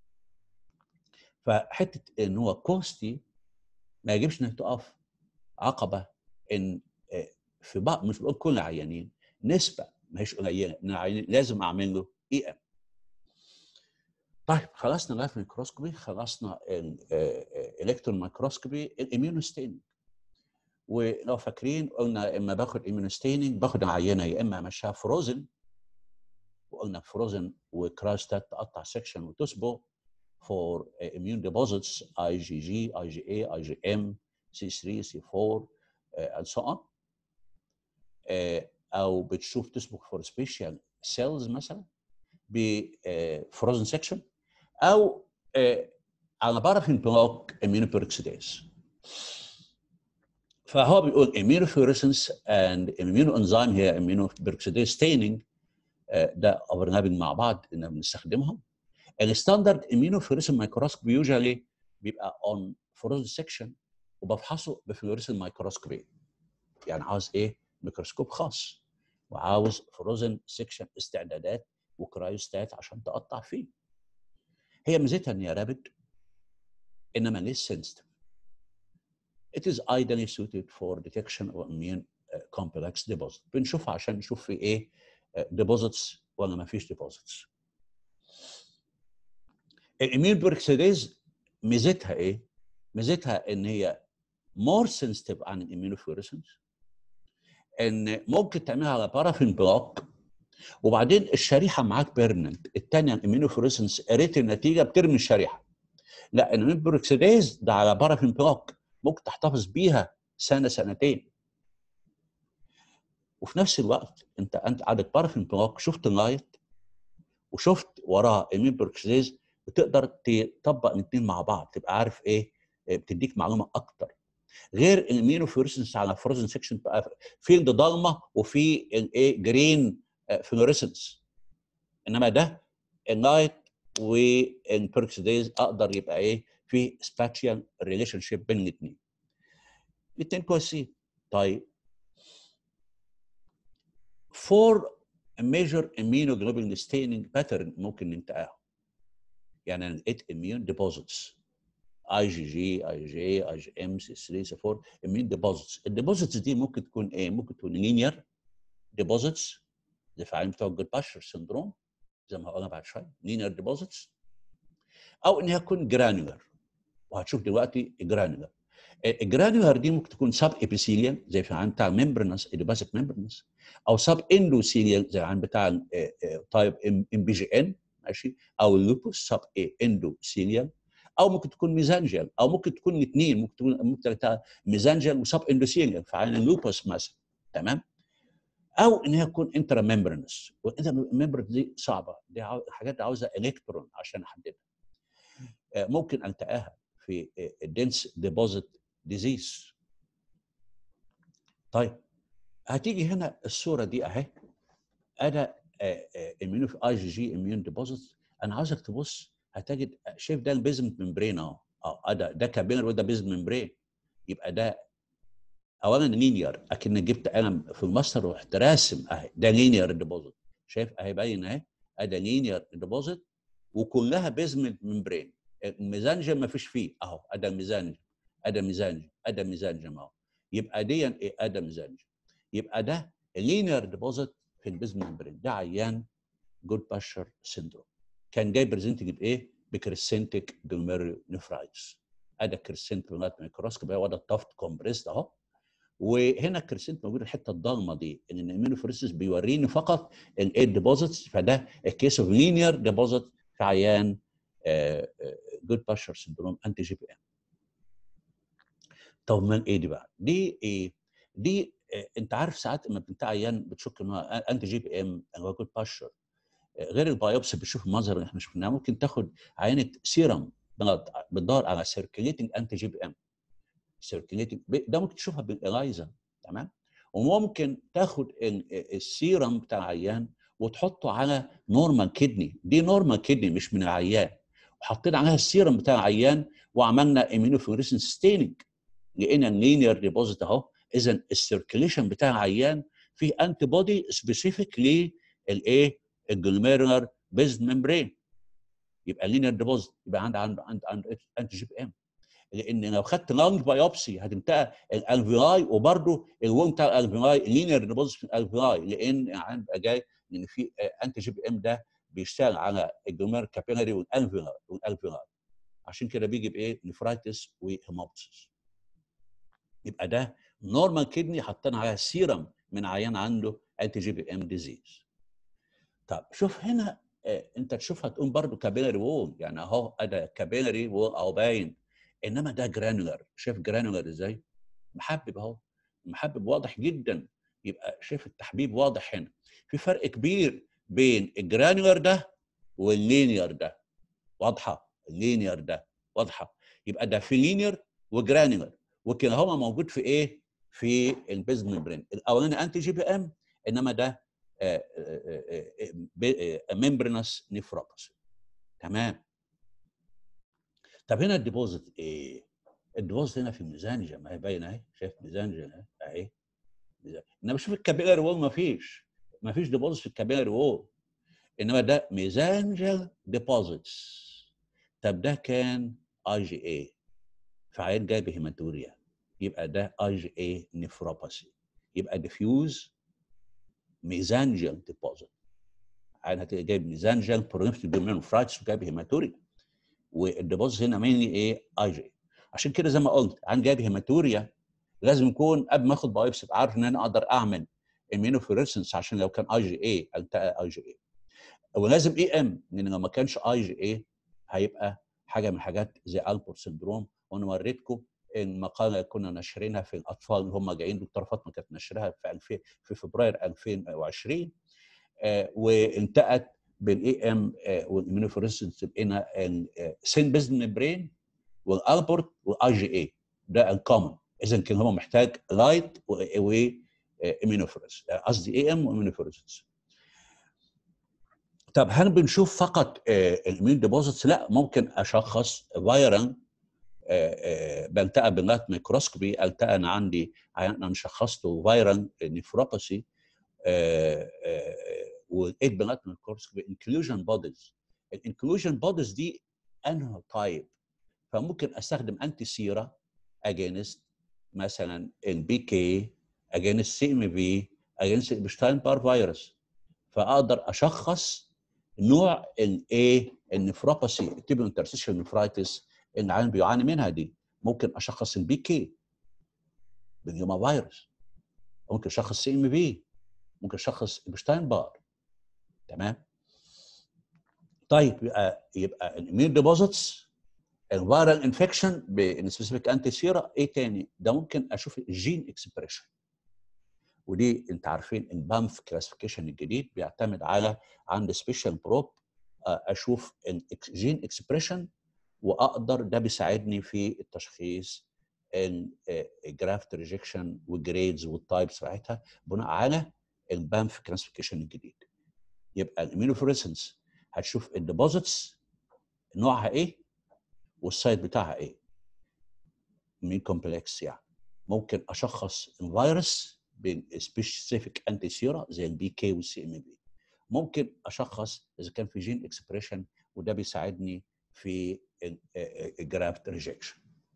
فحته ان هو كوستي ما يجبش انك تقف عقبه ان آه، في بعض مش بقول كل العيانين نسبه ما هيش قليله ان العيانين لازم اعمل له اي ام طيب خلصنا اللايف ميكروسكوبي خلصنا الالكترون ميكروسكوبي الاميونوستيننج ولو فاكرين قلنا اما باخد اميونوستيننج باخد عينه يا اما امشيها فروزن وقلنا فروزن وكرايستات تقطع سكشن وتصبغ for immune deposits IgG, IgA, IgM, C3, C4 uh, and so on uh, او بتشوف تصبغ for special cells مثلا بفروزن سكشن او uh, على بارافين بلوك immunoperiodicase فهو بيقول immunofluorescence and immunoenzyme هي immunoperiodicase staining ده اوفرلابنج مع بعض ان بنستخدمهم الستاندرد immunofluorescent مايكروسكوب يوجوالي بيبقى اون فلوريسنت سكشن وبفحصه بفلوريسنت مايكروسكوبي يعني عاوز ايه ميكروسكوب خاص وعاوز فروزن سكشن استعدادات وكرايوستات عشان تقطع فيه هي ميزتها ان هي رابد انما ليس سنسيتيف It is ideally suited for detection of immune uh, complex deposit. بنشوفها عشان نشوف في ايه uh, deposits ولا ما فيش deposits. الاميون بيركسيديز ميزتها ايه؟ ميزتها ان هي more sensitive عن الاميونوفلوريسنس ان ممكن تعملها على بارافين بلوك وبعدين الشريحه معاك بيرمننت الثانيه الاميونوفلوريسنس قريت النتيجه بترمي الشريحه لا الاميون بيركسيديز ده على بارافين بلوك ممكن تحتفظ بيها سنه سنتين وفي نفس الوقت انت انت عندك بارافين بلوك شفت اللايت وشفت وراها امين بيركسيديز وتقدر تطبق الاثنين مع بعض تبقى عارف ايه بتديك معلومه اكتر غير الاميونوفلوريسنس على فروزن سكشن فيلد ضلمه وفي الايه جرين فلوريسنس انما ده اللايت والبيركسيديز اقدر يبقى ايه في سباتشال ريليشن شيب بين الاثنين الاثنين كويسين طيب فور major immunoglobulin staining pattern ممكن ننتقاهم يعني انا لقيت immune deposits IgG, IgA, IgM, C3, C4 immune deposits الديبوزيتس دي ممكن تكون ايه؟ ممكن تكون linear deposits زي فعالين بتوع الجلباشر سندروم زي ما قلنا بعد شويه linear deposits او ان هي تكون جرانولار وهتشوف دلوقتي جرانولار الجرانولار دي ممكن تكون سب ابيثيليال زي في العين بتاع الممبرنس ايديوباثيك ممبرنس او سب اندوثيليال زي العين بتاع تايب ام بي جي ان ماشي او اللوبوس سب اندوثيليال او ممكن تكون ميزانجيال او ممكن تكون الاثنين ممكن تكون ممكن ميزانجيال وسب اندوثيليال في عين اللوبوس مثلا تمام او ان هي تكون انترا ممبرنس والانترا ممبرنس دي صعبه دي حاجات عاوزه الكترون عشان احددها ممكن التقاها في الدنس ديبوزيت ديزيز طيب هتيجي هنا الصوره دي اهي انا اميون في اي جي جي اميون ديبوزيت انا عاوزك تبص هتجد شايف ده البيزمنت ممبرين اهو اه ده ده كابيلر وده بيزمنت ممبرين يبقى ده اولا لينير اكن جبت قلم في الماستر ورحت راسم اهي ده لينير ديبوزيت شايف اهي باين اهي ادي لينير ديبوزيت وكلها بيزمنت ممبرين الميزانجم ما فيش فيه اهو ادي الميزانجم ادي الميزانجم ادي الميزانجم اهو يبقى دي ايه ادي ميزانجم يبقى ده لينير ديبوزيت في البيزمنت ممبرين ده عيان جود باشر سيندروم كان جاي بريزنتنج بايه؟ بكريسنتيك جلوميريو نفرايتس ادي الكريسنت لغايه ميكروسكوب هو ده التافت كومبريست اهو وهنا الكريسنت موجود الحته الضلمه دي ان الامينوفوريسيس بيوريني فقط الايه ديبوزيتس فده الكيس اوف لينير ديبوزيت في عيان جود باشر سندروم انتي جي بي ام طب من ايه دي بقى؟ دي ايه؟ دي آه انت عارف ساعات لما بنت عيان بتشك ان هو انتي جي بي ام هو جود باشر غير البايوبسي بتشوف المنظر اللي احنا شفناه ممكن تاخد عينه سيرم بتدور على سيركيليتنج انتي جي بي ام سيركيليتنج ده ممكن تشوفها بالالايزا تمام وممكن تاخد السيرم بتاع العيان وتحطه على نورمال كدني دي نورمال كدني مش من العيان وحطينا عليها السيرم بتاع العيان وعملنا امينوفلوريسنس ستيننج لقينا اللينير ديبوزيت اهو اذا السيركيليشن بتاع العيان فيه انتي بودي سبيسيفيك للايه الجلوميرولار بيز ممبرين يبقى لينير ديبوزيت يبقى عند عند عند عند انتي جي بي ام لان لو خدت لانج بايوبسي هتنتهي الالفيلاي وبرده الوون بتاع الالفيلاي لينير ديبوزيت في الالفيلاي لان عند جاي ان في انتي جي بي ام ده بيشتغل على الجلومير كابيلاري والالفيولار والالفيولار عشان كده بيجي بايه نفرايتس وهيموبسيس يبقى ده نورمال كدني حطينا عليها سيرم من عيان عنده انتي جي بي ام ديزيز طب شوف هنا آه، انت تشوفها تقوم برضو كابيلاري وول يعني اهو ده كابيلاري وول اهو باين انما ده جرانولار شايف جرانولار ازاي؟ محبب اهو محبب واضح جدا يبقى شايف التحبيب واضح هنا في فرق كبير بين الجرانولار ده واللينير ده واضحه اللينير ده واضحه يبقى ده في لينير وجرانولار وكلاهما موجود في ايه؟ في البيز ممبرين الاولاني انتي جي بي ام انما ده ممبرينس نيفروباثي تمام طب هنا الديبوزيت ايه؟ الديبوزيت هنا في الميزانجه ما هي باينه اهي شايف ميزانجه اهي اهي ميزان- انما شوف الكابيلاري وول ما فيش ما فيش ديبوزيت في الكابيلاري وول انما ده ميزانجل ديبوزيتس طب ده كان اي جي اي فعيان جاي بهيماتوريا يبقى ده اي جي اي نيفروباثي يبقى ديفيوز ميزانجل ديبوزيت عيان هتلاقي جايب ميزانجل برونيفتيف دومينوفرايتس وجايب هيماتوريا والديبوزيت هنا مينلي ايه اي جي عشان كده زي ما قلت عن جايب هيماتوريا لازم يكون قبل ما اخد بايبسي ابقى عارف ان انا اقدر اعمل immunofluorescence عشان لو كان اي جي اي التقى اي جي اي ولازم اي ام لان لو ما كانش اي جي اي هيبقى حاجه من الحاجات زي البور سندروم وانا وريتكم المقاله كنا ناشرينها في الاطفال اللي هم جايين دكتور فاطمه كانت ناشرها في 2000 في فبراير 2020 آه وانتقت بالاي ام والاميونوفلوريسنس لقينا السين بيزن برين والالبورت والاي جي اي ده الكومن اذا كان هو محتاج لايت و اميونوفلوريس قصدي اي ام واميونوفلوريسنس طب هل بنشوف فقط الاميون ديبوزيتس لا ممكن اشخص فيرال بلتقى باللايت ميكروسكوبي التقى انا عندي انا شخصته فيرال نيفروباثي ولقيت باللايت ميكروسكوبي انكلوجن بوديز الانكلوجن بوديز دي انه تايب فممكن استخدم انتي سيرا اجينست مثلا البي كي اجينست سي ام في اجينست البشتاين بار فيروس فاقدر اشخص نوع الايه النفروباثي التيبو انترسيشن نفرايتس اللي العالم بيعاني منها دي ممكن اشخص البي كي باليوما فيروس ممكن اشخص سي ام في ممكن اشخص البشتاين بار تمام طيب يبقى يبقى الاميون ديبوزيتس الفيرال انفكشن بالسبيسيفيك انتي سيرا ايه تاني؟ ده ممكن اشوف الجين اكسبريشن ودي انت عارفين البامف كلاسيفيكيشن الجديد بيعتمد على عند سبيشال بروب اشوف الجين اكسبريشن واقدر ده بيساعدني في التشخيص الجرافت ريجكشن والجريدز والتايبس بتاعتها بناء على البامف كلاسيفيكيشن الجديد يبقى الاميونوفلوريسنس هتشوف الديبوزيتس نوعها ايه والسايت بتاعها ايه مين كومبلكس يعني ممكن اشخص الفيروس بسبيسيفيك انتي سيرا زي البي كي والسي ام بي ممكن اشخص اذا كان في جين اكسبريشن وده بيساعدني في الجرافت ريجكشن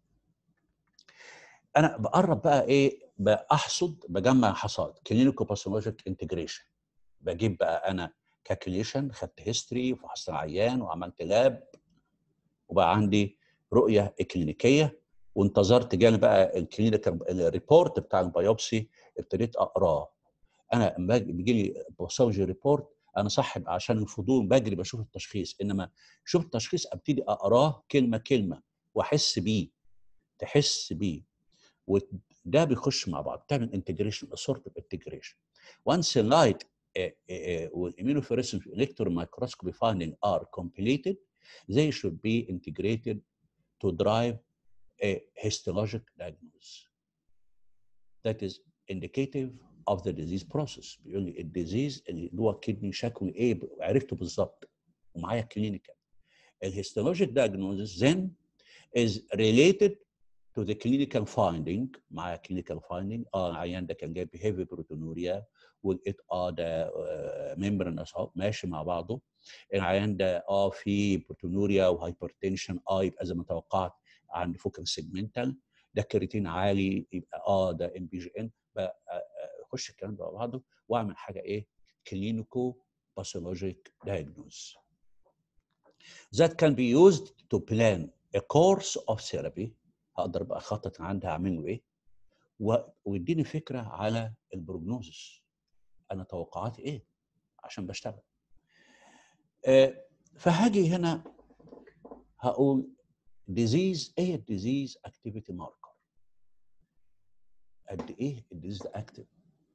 انا بقرب بقى ايه بحصد بجمع حصاد كلينيكو باثولوجيك انتجريشن بجيب بقى انا كالكوليشن خدت هيستوري وفحصت العيان وعملت لاب وبقى عندي رؤيه اكلينيكيه وانتظرت جاني بقى الكلينيكال الريبورت بتاع البيوبسي ابتديت اقراه انا لما بيجي لي باثولوجي ريبورت انا صاحب عشان الفضول بجري بشوف التشخيص انما شوف التشخيص ابتدي اقراه كلمه كلمه واحس بيه تحس بيه وده بيخش مع بعض تعمل انتجريشن سورت اوف انتجريشن once light والimmunofluorescence electron microscopy finding are completed they should be integrated to drive a histologic diagnosis that is indicative of the disease process بيقول لي الديزيز اللي هو الكدني شكله ايه عرفته بالظبط ومعايا كلينيكال الهيستولوجيك diagnosis then is related to the clinical finding معايا clinical finding اه العيان ده كان جايب heavy proteinuria ولقيت اه ده ممبرنس اه ماشي مع بعضه العيان ده اه في بروتونوريا وهايبرتنشن اه يبقى زي ما توقعت عند فوكال سيجمنتال ده كريتين عالي يبقى اه ده ام بي جي ان اخش الكلام ده مع بعضه واعمل حاجه ايه كلينيكو pathologic diagnosis that can be used to plan a course of therapy هقدر بقى اخطط عندها اعمله ايه و- ويديني فكره على البروجنوزس انا توقعاتي ايه عشان بشتغل آه، فهاجي هنا هقول ديزيز ايه الديزيز اكتيفيتي ماركر قد ايه الديزيز اكتيف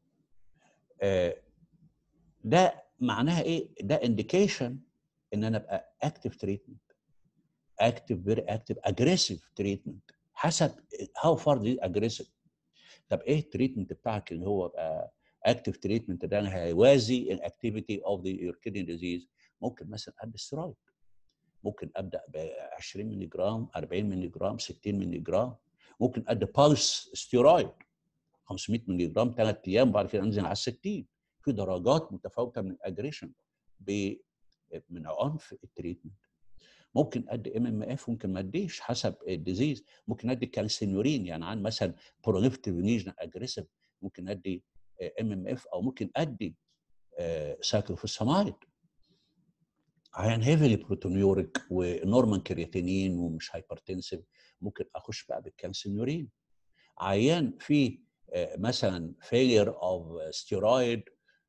ده معناها ايه ده انديكيشن ان انا ابقى اكتيف تريتمنت اكتيف فيري اكتيف اجريسيف تريتمنت حسب هاو فار دي اجريسيف طب ايه التريتمنت بتاعك اللي هو بقى اكتيف تريتمنت ده اللي هيوازي الاكتيفيتي اوف ذا يور كيدني ديزيز ممكن مثلا ادي ستيرويد ممكن ابدا ب 20 مللي جرام 40 مللي جرام 60 مللي جرام ممكن ادي بالس ستيرويد 500 مللي جرام ثلاث ايام وبعد كده انزل على 60 في درجات متفاوته من الاجريشن من عنف التريتمنت ممكن ادي ام ام اف ممكن ما اديش حسب الديزيز ممكن ادي كالسينيورين يعني عن مثلا بروليفتيف نيجن اجريسيف ممكن ادي ام ام اف او ممكن ادي سايكلوفوسامايد عيان هيفلي بروتونيوريك ونورمال كرياتينين ومش هايبرتنسيف ممكن اخش بقى بالكالسينيورين عيان فيه آه، مثلا فيلير اوف ستيرويد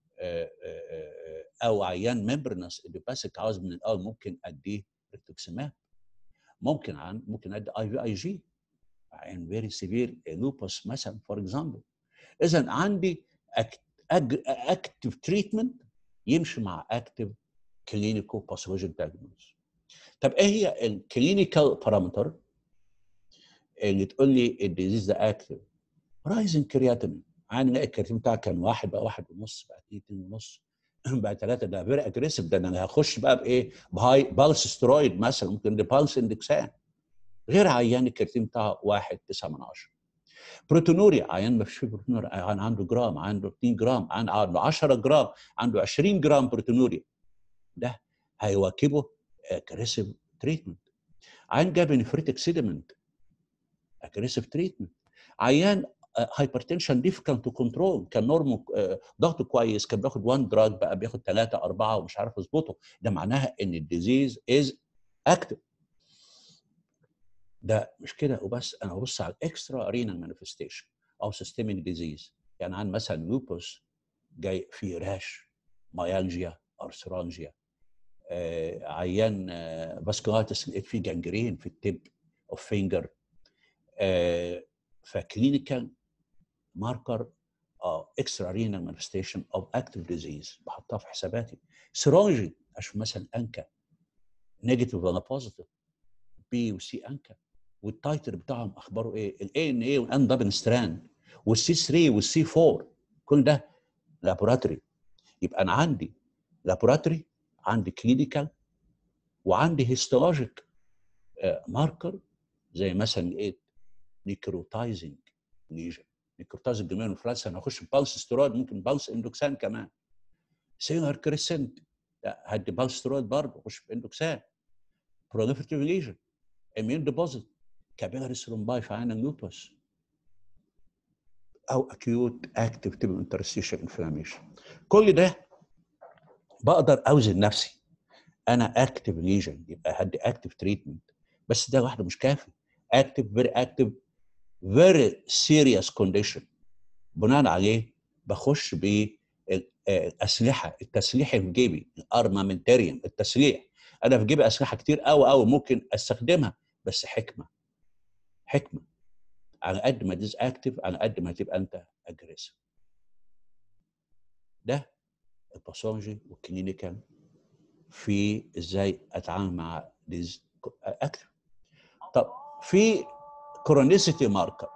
او عيان ممبرنس اديباسيك عاوز من الاول ممكن اديه ريتوكسيماب ممكن عن ممكن ادي اي في اي جي عيان فيري سيفير لوبس مثلا فور اكزامبل اذا عندي اكتف تريتمنت يمشي مع اكتف كلينيكو باثولوجيك دايجنوز طب ايه هي الكلينيكال بارامتر اللي تقول لي الديزيز ده اكتف رايزنج كرياتين عين نلاقي الكرياتين بتاعك كان واحد بقى واحد ونص بقى اتنين اتنين ونص بقى ثلاثه ده فيري اجريسيف ده انا هخش بقى بايه؟ بهاي بالس سترويد مثلا ممكن دي بالس اندكسان غير عيان الكرياتين بتاعه 1 9 من 10 بروتونوريا عيان ما فيش فيه بروتونوريا عيان عنده جرام عنده 2 جرام عيان عنده 10 جرام عنده 20 جرام بروتونوريا ده هيواكبه اجريسيف تريتمنت عيان جاب نفريتك سيدمنت اجريسيف تريتمنت عيان هايبرتنشن ديفيكالت تو كنترول كان نورمو آه، ضغطه كويس كان بياخد 1 دراج بقى بياخد 3 4 ومش عارف يظبطه ده معناها ان الديزيز از اكتف ده مش كده وبس انا ببص على الاكسترا رينال مانيفستيشن او سيستميك ديزيز يعني عن مثلا لوبوس جاي فيه راش مايالجيا ارثرالجيا آه عيان آه فاسكولايتس لقيت فيه جانجرين في التب اوف فينجر آه فكلينيكال ماركر اه اكسترا رينال مانيفستيشن اوف اكتيف ديزيز بحطها في حساباتي سيرولوجي اشوف مثلا انكا نيجاتيف ولا بوزيتيف بي وسي انكا والتايتر بتاعهم اخباره ايه؟ الاي ان اي والان دبل ستراند والسي 3 والسي 4 كل ده لابوراتوري يبقى انا عندي لابوراتوري عندي كلينيكال وعندي هيستولوجيك ماركر زي مثلا ايه نيكروتايزنج ليجن نيكروتايزنج جميع الفلاس انا هخش بالس ستيرويد ممكن بالس اندوكسان كمان سيلر كريسنت هدي بالس ستيرويد برضه اخش باندوكسان بروليفرتيف ليجن اميون ديبوزيت كابيلاري ثرومباي في عين اللوبس او اكيوت اكتيف تيبل انترستيشن انفلاميشن كل ده بقدر اوزن نفسي انا اكتيف ليجن يبقى هدي اكتيف تريتمنت بس ده لوحده مش كافي اكتيف فيري اكتيف فيري سيريس كونديشن بناء عليه بخش بالاسلحه التسليح في جيبي الارمامنتاريوم التسليح انا في جيبي اسلحه كتير قوي قوي ممكن استخدمها بس حكمه حكمه على قد ما ديز اكتف على قد ما تبقى انت اجريسيف ده الباثولوجي والكلينيكال في ازاي اتعامل مع ديز اكتف طب في chronicity marker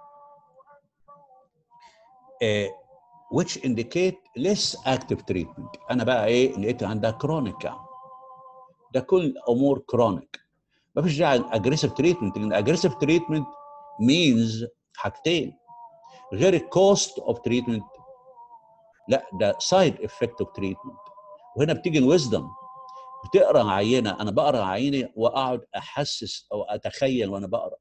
uh, which indicate less active treatment انا بقى ايه لقيت عندها كرونيك يعني ده كل امور كرونيك ما فيش داعي اجريسيف تريتمنت لان اجريسيف تريتمنت مينز حاجتين غير الكوست اوف تريتمنت لا ده سايد افكت اوف تريتمنت وهنا بتيجي الويزدم بتقرا عينه انا بقرا عينه واقعد احسس او اتخيل وانا بقرا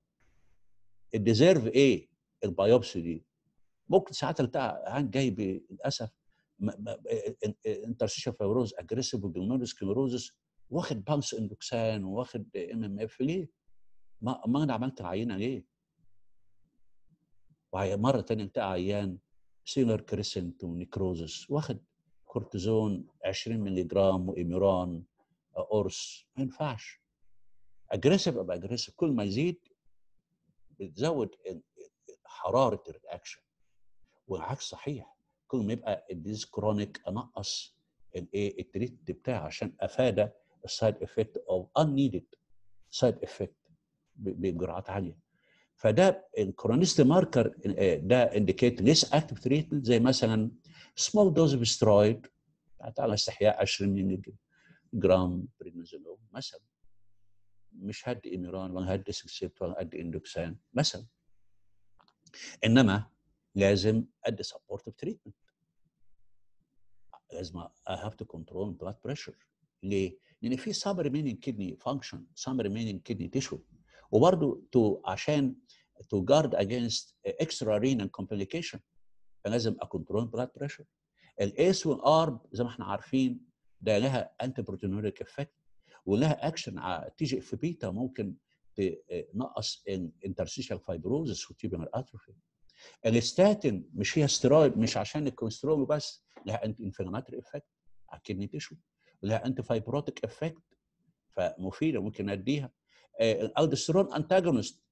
الديزيرف ايه البيوبسي دي ممكن ساعات بتاع عين جاي للاسف انترستيشال فايبروز اجريسيف وبلمونري سكليروزس واخد بالس اندوكسان واخد ام ام اف ليه؟ ما ما انا عملت العينه ليه؟ ومره ثانيه انت عيان سيلر كريسنت ونيكروزس واخد كورتيزون 20 مللي جرام وايميران قرص ما ينفعش اجريسيف ابقى اجريسيف كل ما يزيد بتزود حراره الرياكشن والعكس صحيح كل ما يبقى الديز كرونيك انقص الايه التريت بتاعه عشان افادى السايد افكت او unneeded سايد افكت بجرعات عاليه فده الكرونيست ماركر ده انديكيت ليس اكتف تريتمنت زي مثلا سمول دوز اوف سترويد على استحياء 20 مللي جرام برينوزولون مثلا مش هدي ايميران ولا هدي سكسيت ولا هدي اندوكسان مثلا انما لازم ادي سبورتيف تريتمنت لازم I have to control blood pressure ليه؟ لان في some remaining kidney function some remaining kidney tissue وبرضه to عشان to guard against extra renal complication فلازم اكونترول blood pressure الاس والارب زي ما احنا عارفين ده لها انتي بروتينوريك افكت ولها اكشن على تي جي اف بيتا ممكن تنقص الانترستيشال فايبروزس وتيبينال اتروفي الستاتين مش هي ستيرويد مش عشان الكوليسترول بس لها انتي انفلاماتوري افكت على الكدني تيشو ولها انتي فايبروتيك افكت فمفيده ممكن اديها الالدوستيرون انتاجونست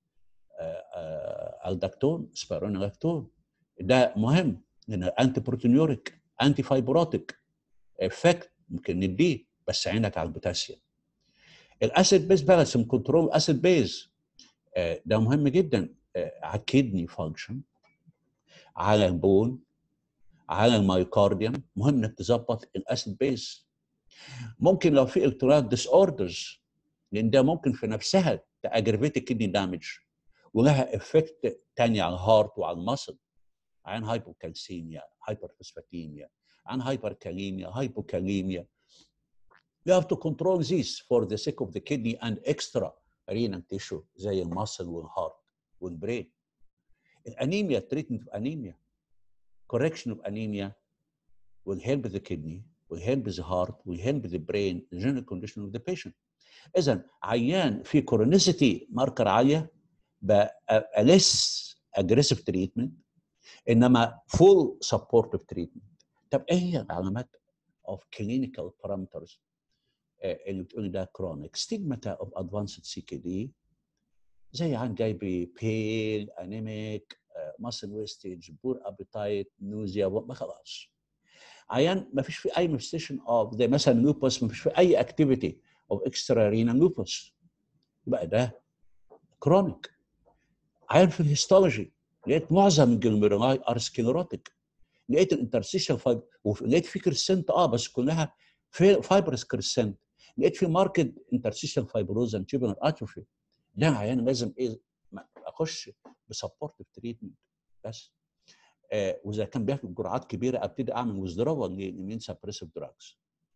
الدكتون سبيرونولاكتون ده مهم لان انتي بروتينيوريك انتي فايبروتيك افكت ممكن نديه بس عينك على البوتاسيوم الاسيد بيز بالانس كنترول اسيد بيز ده مهم جدا على الكدني فانكشن على البون على المايوكارديوم مهم انك تظبط الاسيد بيز ممكن لو في الكترال ديس اوردرز لان ده ممكن في نفسها تاجرفيت الكدني دامج ولها افكت تاني على الهارت وعلى المصل عن هايبوكالسيميا هايبرفوسفاتيميا عن هايبركاليميا هايبوكاليميا You have to control this for the sake of the kidney and extra renal tissue زي المصل والهارت والبرين. الانيميا treatment of anemia correction of anemia will help the kidney will help the heart will help the brain the general condition of the patient. اذا عيان في كورونيسيتي ماركر عاليه بقى less aggressive treatment انما full supportive treatment. طب ايه هي العلامات of clinical parameters اللي بتقول ده كرونيك ستيجماتا اوف ادفانسد سي كي دي زي عن جاي بيل انيميك ماسل ويستج بور ابيتايت نوزيا ما خلاص عيان ما فيش في اي مانيفستيشن اوف زي مثلا لوبس ما فيش في اي اكتيفيتي اوف اكسترا رينا لوبس يبقى ده كرونيك عيان في الهيستولوجي لقيت معظم الجلميرولاي ار سكليروتيك لقيت الانترسيشن فايبر ولقيت في كريسنت اه بس كلها فايبرس كريسنت لقيت في ماركت انترسيشن فايبروز اند تيوبولار اتروفي ده عيان لازم ايه اخش بسبورتيف تريتمنت بس آه واذا كان بياخد جرعات كبيره ابتدي اعمل ويزدرول للمين سبريسيف دراجز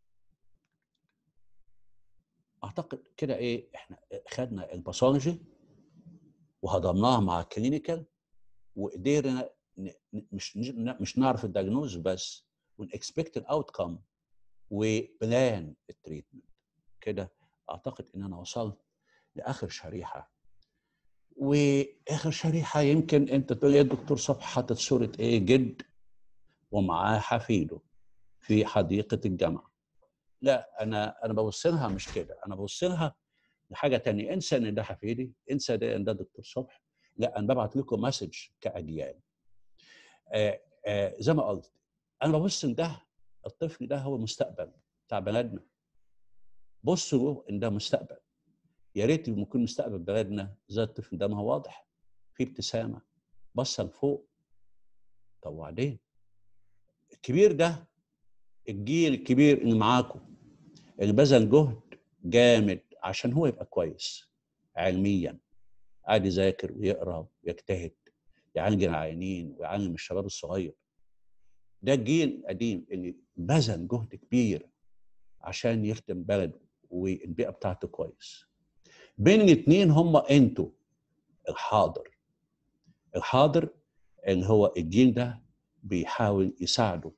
اعتقد كده ايه احنا خدنا الباثولوجي وهضمناها مع الكلينيكال وقدرنا مش مش نعرف الدياجنوز بس ونكسبكت الاوت كم وبلان التريتمنت كده اعتقد ان انا وصلت لاخر شريحه واخر شريحه يمكن انت تقول لي الدكتور صبحي حاطط صوره ايه جد ومعاه حفيده في حديقه الجامعه لا انا انا ببص لها مش كده انا ببص لها لحاجه تانية انسى ان ده حفيدي انسى ده ان ده دكتور صبحي لا انا ببعت لكم مسج كاجيال آه آه زي ما قلت انا ببص ان ده الطفل ده هو المستقبل بتاع بلدنا بصوا ان ده مستقبل يا ريت يكون مستقبل بلدنا زي الطفل ده ما هو واضح في ابتسامه بصه لفوق طب وبعدين الكبير ده الجيل الكبير اللي معاكم اللي بذل جهد جامد عشان هو يبقى كويس علميا قاعد يذاكر ويقرا ويجتهد يعالج العيانين ويعلم الشباب الصغير ده الجيل القديم اللي بذل جهد كبير عشان يخدم بلده والبيئه بتاعته كويس بين الاثنين هم انتوا الحاضر الحاضر اللي هو الجيل ده بيحاول يساعده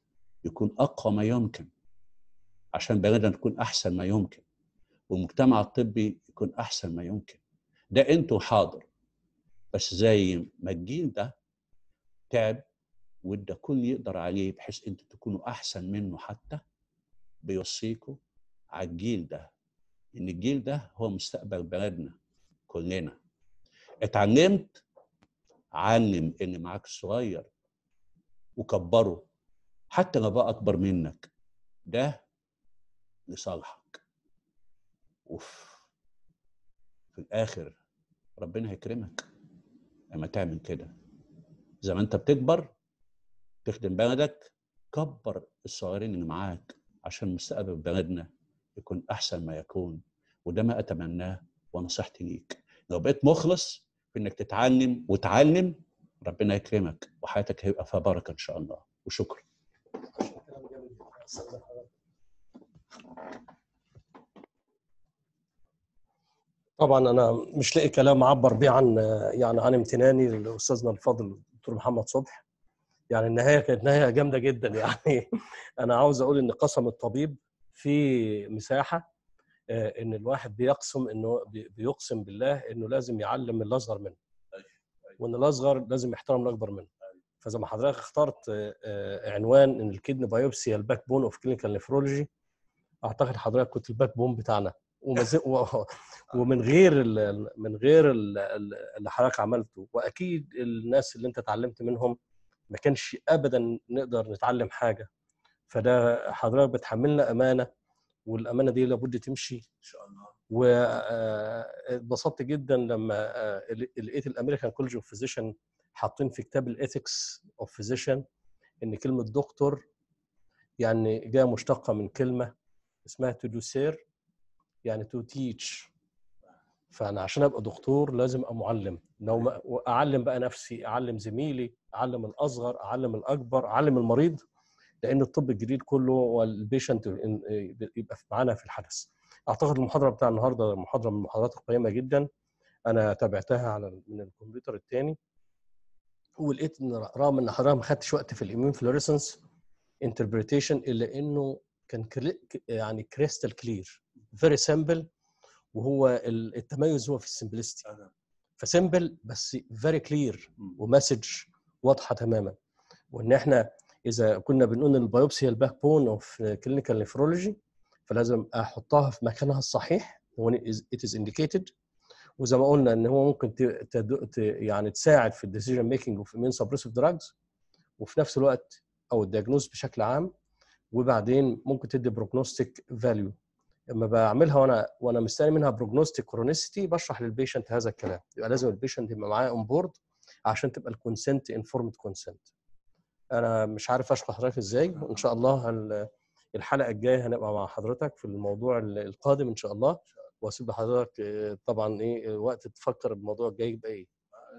يكون اقوى ما يمكن عشان بلدنا تكون احسن ما يمكن والمجتمع الطبي يكون احسن ما يمكن ده انتوا حاضر بس زي ما الجيل ده تعب وده كل يقدر عليه بحيث انتوا تكونوا احسن منه حتى بيوصيكوا على الجيل ده ان الجيل ده هو مستقبل بلدنا كلنا اتعلمت علم اللي معاك الصغير وكبره حتى لو بقى اكبر منك ده لصالحك اوف في الاخر ربنا هيكرمك لما تعمل كده زي ما انت بتكبر تخدم بلدك كبر الصغيرين اللي معاك عشان مستقبل بلدنا يكون احسن ما يكون وده ما اتمناه ونصيحتي ليك لو بقيت مخلص في انك تتعلم وتعلم ربنا يكرمك وحياتك هيبقى فيها بركه ان شاء الله وشكرا طبعا انا مش لاقي كلام اعبر بيه عن يعني عن امتناني لاستاذنا الفاضل الدكتور محمد صبحي يعني النهايه كانت نهايه جامده جدا يعني انا عاوز اقول ان قسم الطبيب في مساحه آه، ان الواحد بيقسم انه بي- بيقسم بالله انه لازم يعلم اللي اصغر منه وان الاصغر لازم يحترم الاكبر منه فزي ما حضرتك اخترت آه، آه، عنوان ان الكدني بايوبسي هي الباك بون اوف كلينيكال نفرولوجي اعتقد حضرتك كنت الباك بون بتاعنا وما زي- و- ومن غير ال- من غير ال- ال- اللي حضرتك عملته واكيد الناس اللي انت اتعلمت منهم ما كانش ابدا نقدر نتعلم حاجه فده حضرتك بتحملنا امانه والامانه دي لابد تمشي ان شاء الله واتبسطت جدا لما آه، لقيت الامريكان كولج اوف فيزيشن حاطين في كتاب الاثكس اوف فيزيشن ان كلمه دكتور يعني جايه مشتقه من كلمه اسمها تو دو سير يعني تو تيتش فانا عشان ابقى دكتور لازم ابقى معلم لو ما اعلم بقى نفسي اعلم زميلي اعلم الاصغر اعلم الاكبر اعلم المريض لان الطب الجديد كله والبيشنت يبقى معانا في الحدث اعتقد المحاضره بتاع النهارده محاضره من المحاضرات القيمه جدا انا تابعتها على من الكمبيوتر الثاني ولقيت ان رغم ان حضرتك ما خدتش وقت في الاميون فلوريسنس انتربريتيشن الا انه كان كري يعني كريستال كلير فيري سمبل وهو ال- التميز هو في السمبلستي فسمبل بس فيري كلير ومسج واضحه تماما وان احنا اذا كنا بنقول ان البيوبسي هي الباك بون اوف كلينيكال نفرولوجي فلازم احطها في مكانها الصحيح when it is indicated وزي ما قلنا ان هو ممكن ت... تد... ت... يعني تساعد في الديسيجن ميكنج اوف امين سبريسيف دراجز وفي نفس الوقت او الدياجنوز بشكل عام وبعدين ممكن تدي بروجنوستيك فاليو لما بعملها وانا وانا مستني منها بروجنوستيك كرونيستي بشرح للبيشنت هذا الكلام يبقى لازم البيشنت يبقى معايا اون بورد عشان تبقى الكونسنت انفورمد كونسنت انا مش عارف اشرح حضرتك ازاي وان شاء الله ال- الحلقه الجايه هنبقى مع حضرتك في الموضوع ال- القادم ان شاء الله واسيب لحضرتك آه، طبعا ايه وقت تفكر الموضوع الجاي يبقى ايه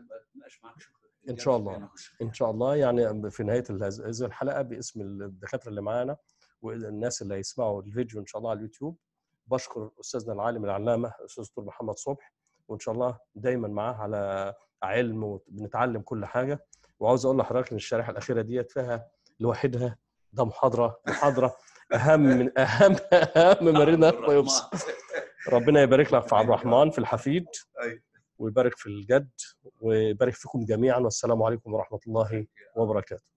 إن شاء الله. ان شاء الله يعني في نهايه ال- هذه الحلقه باسم الدكاتره اللي معانا والناس اللي هيسمعوا الفيديو ان شاء الله على اليوتيوب بشكر استاذنا العالم العلامه الاستاذ دكتور محمد صبحي وان شاء الله دايما معاه على علم وبنتعلم كل حاجه وعاوز اقول لحضرتك ان الشريحه الاخيره ديت فيها لوحدها ده محاضره محاضره اهم من اهم اهم مرينا ويبص ربنا يبارك لك في عبد الرحمن في الحفيد أيوة. ويبارك في الجد ويبارك فيكم جميعا والسلام عليكم ورحمه الله وبركاته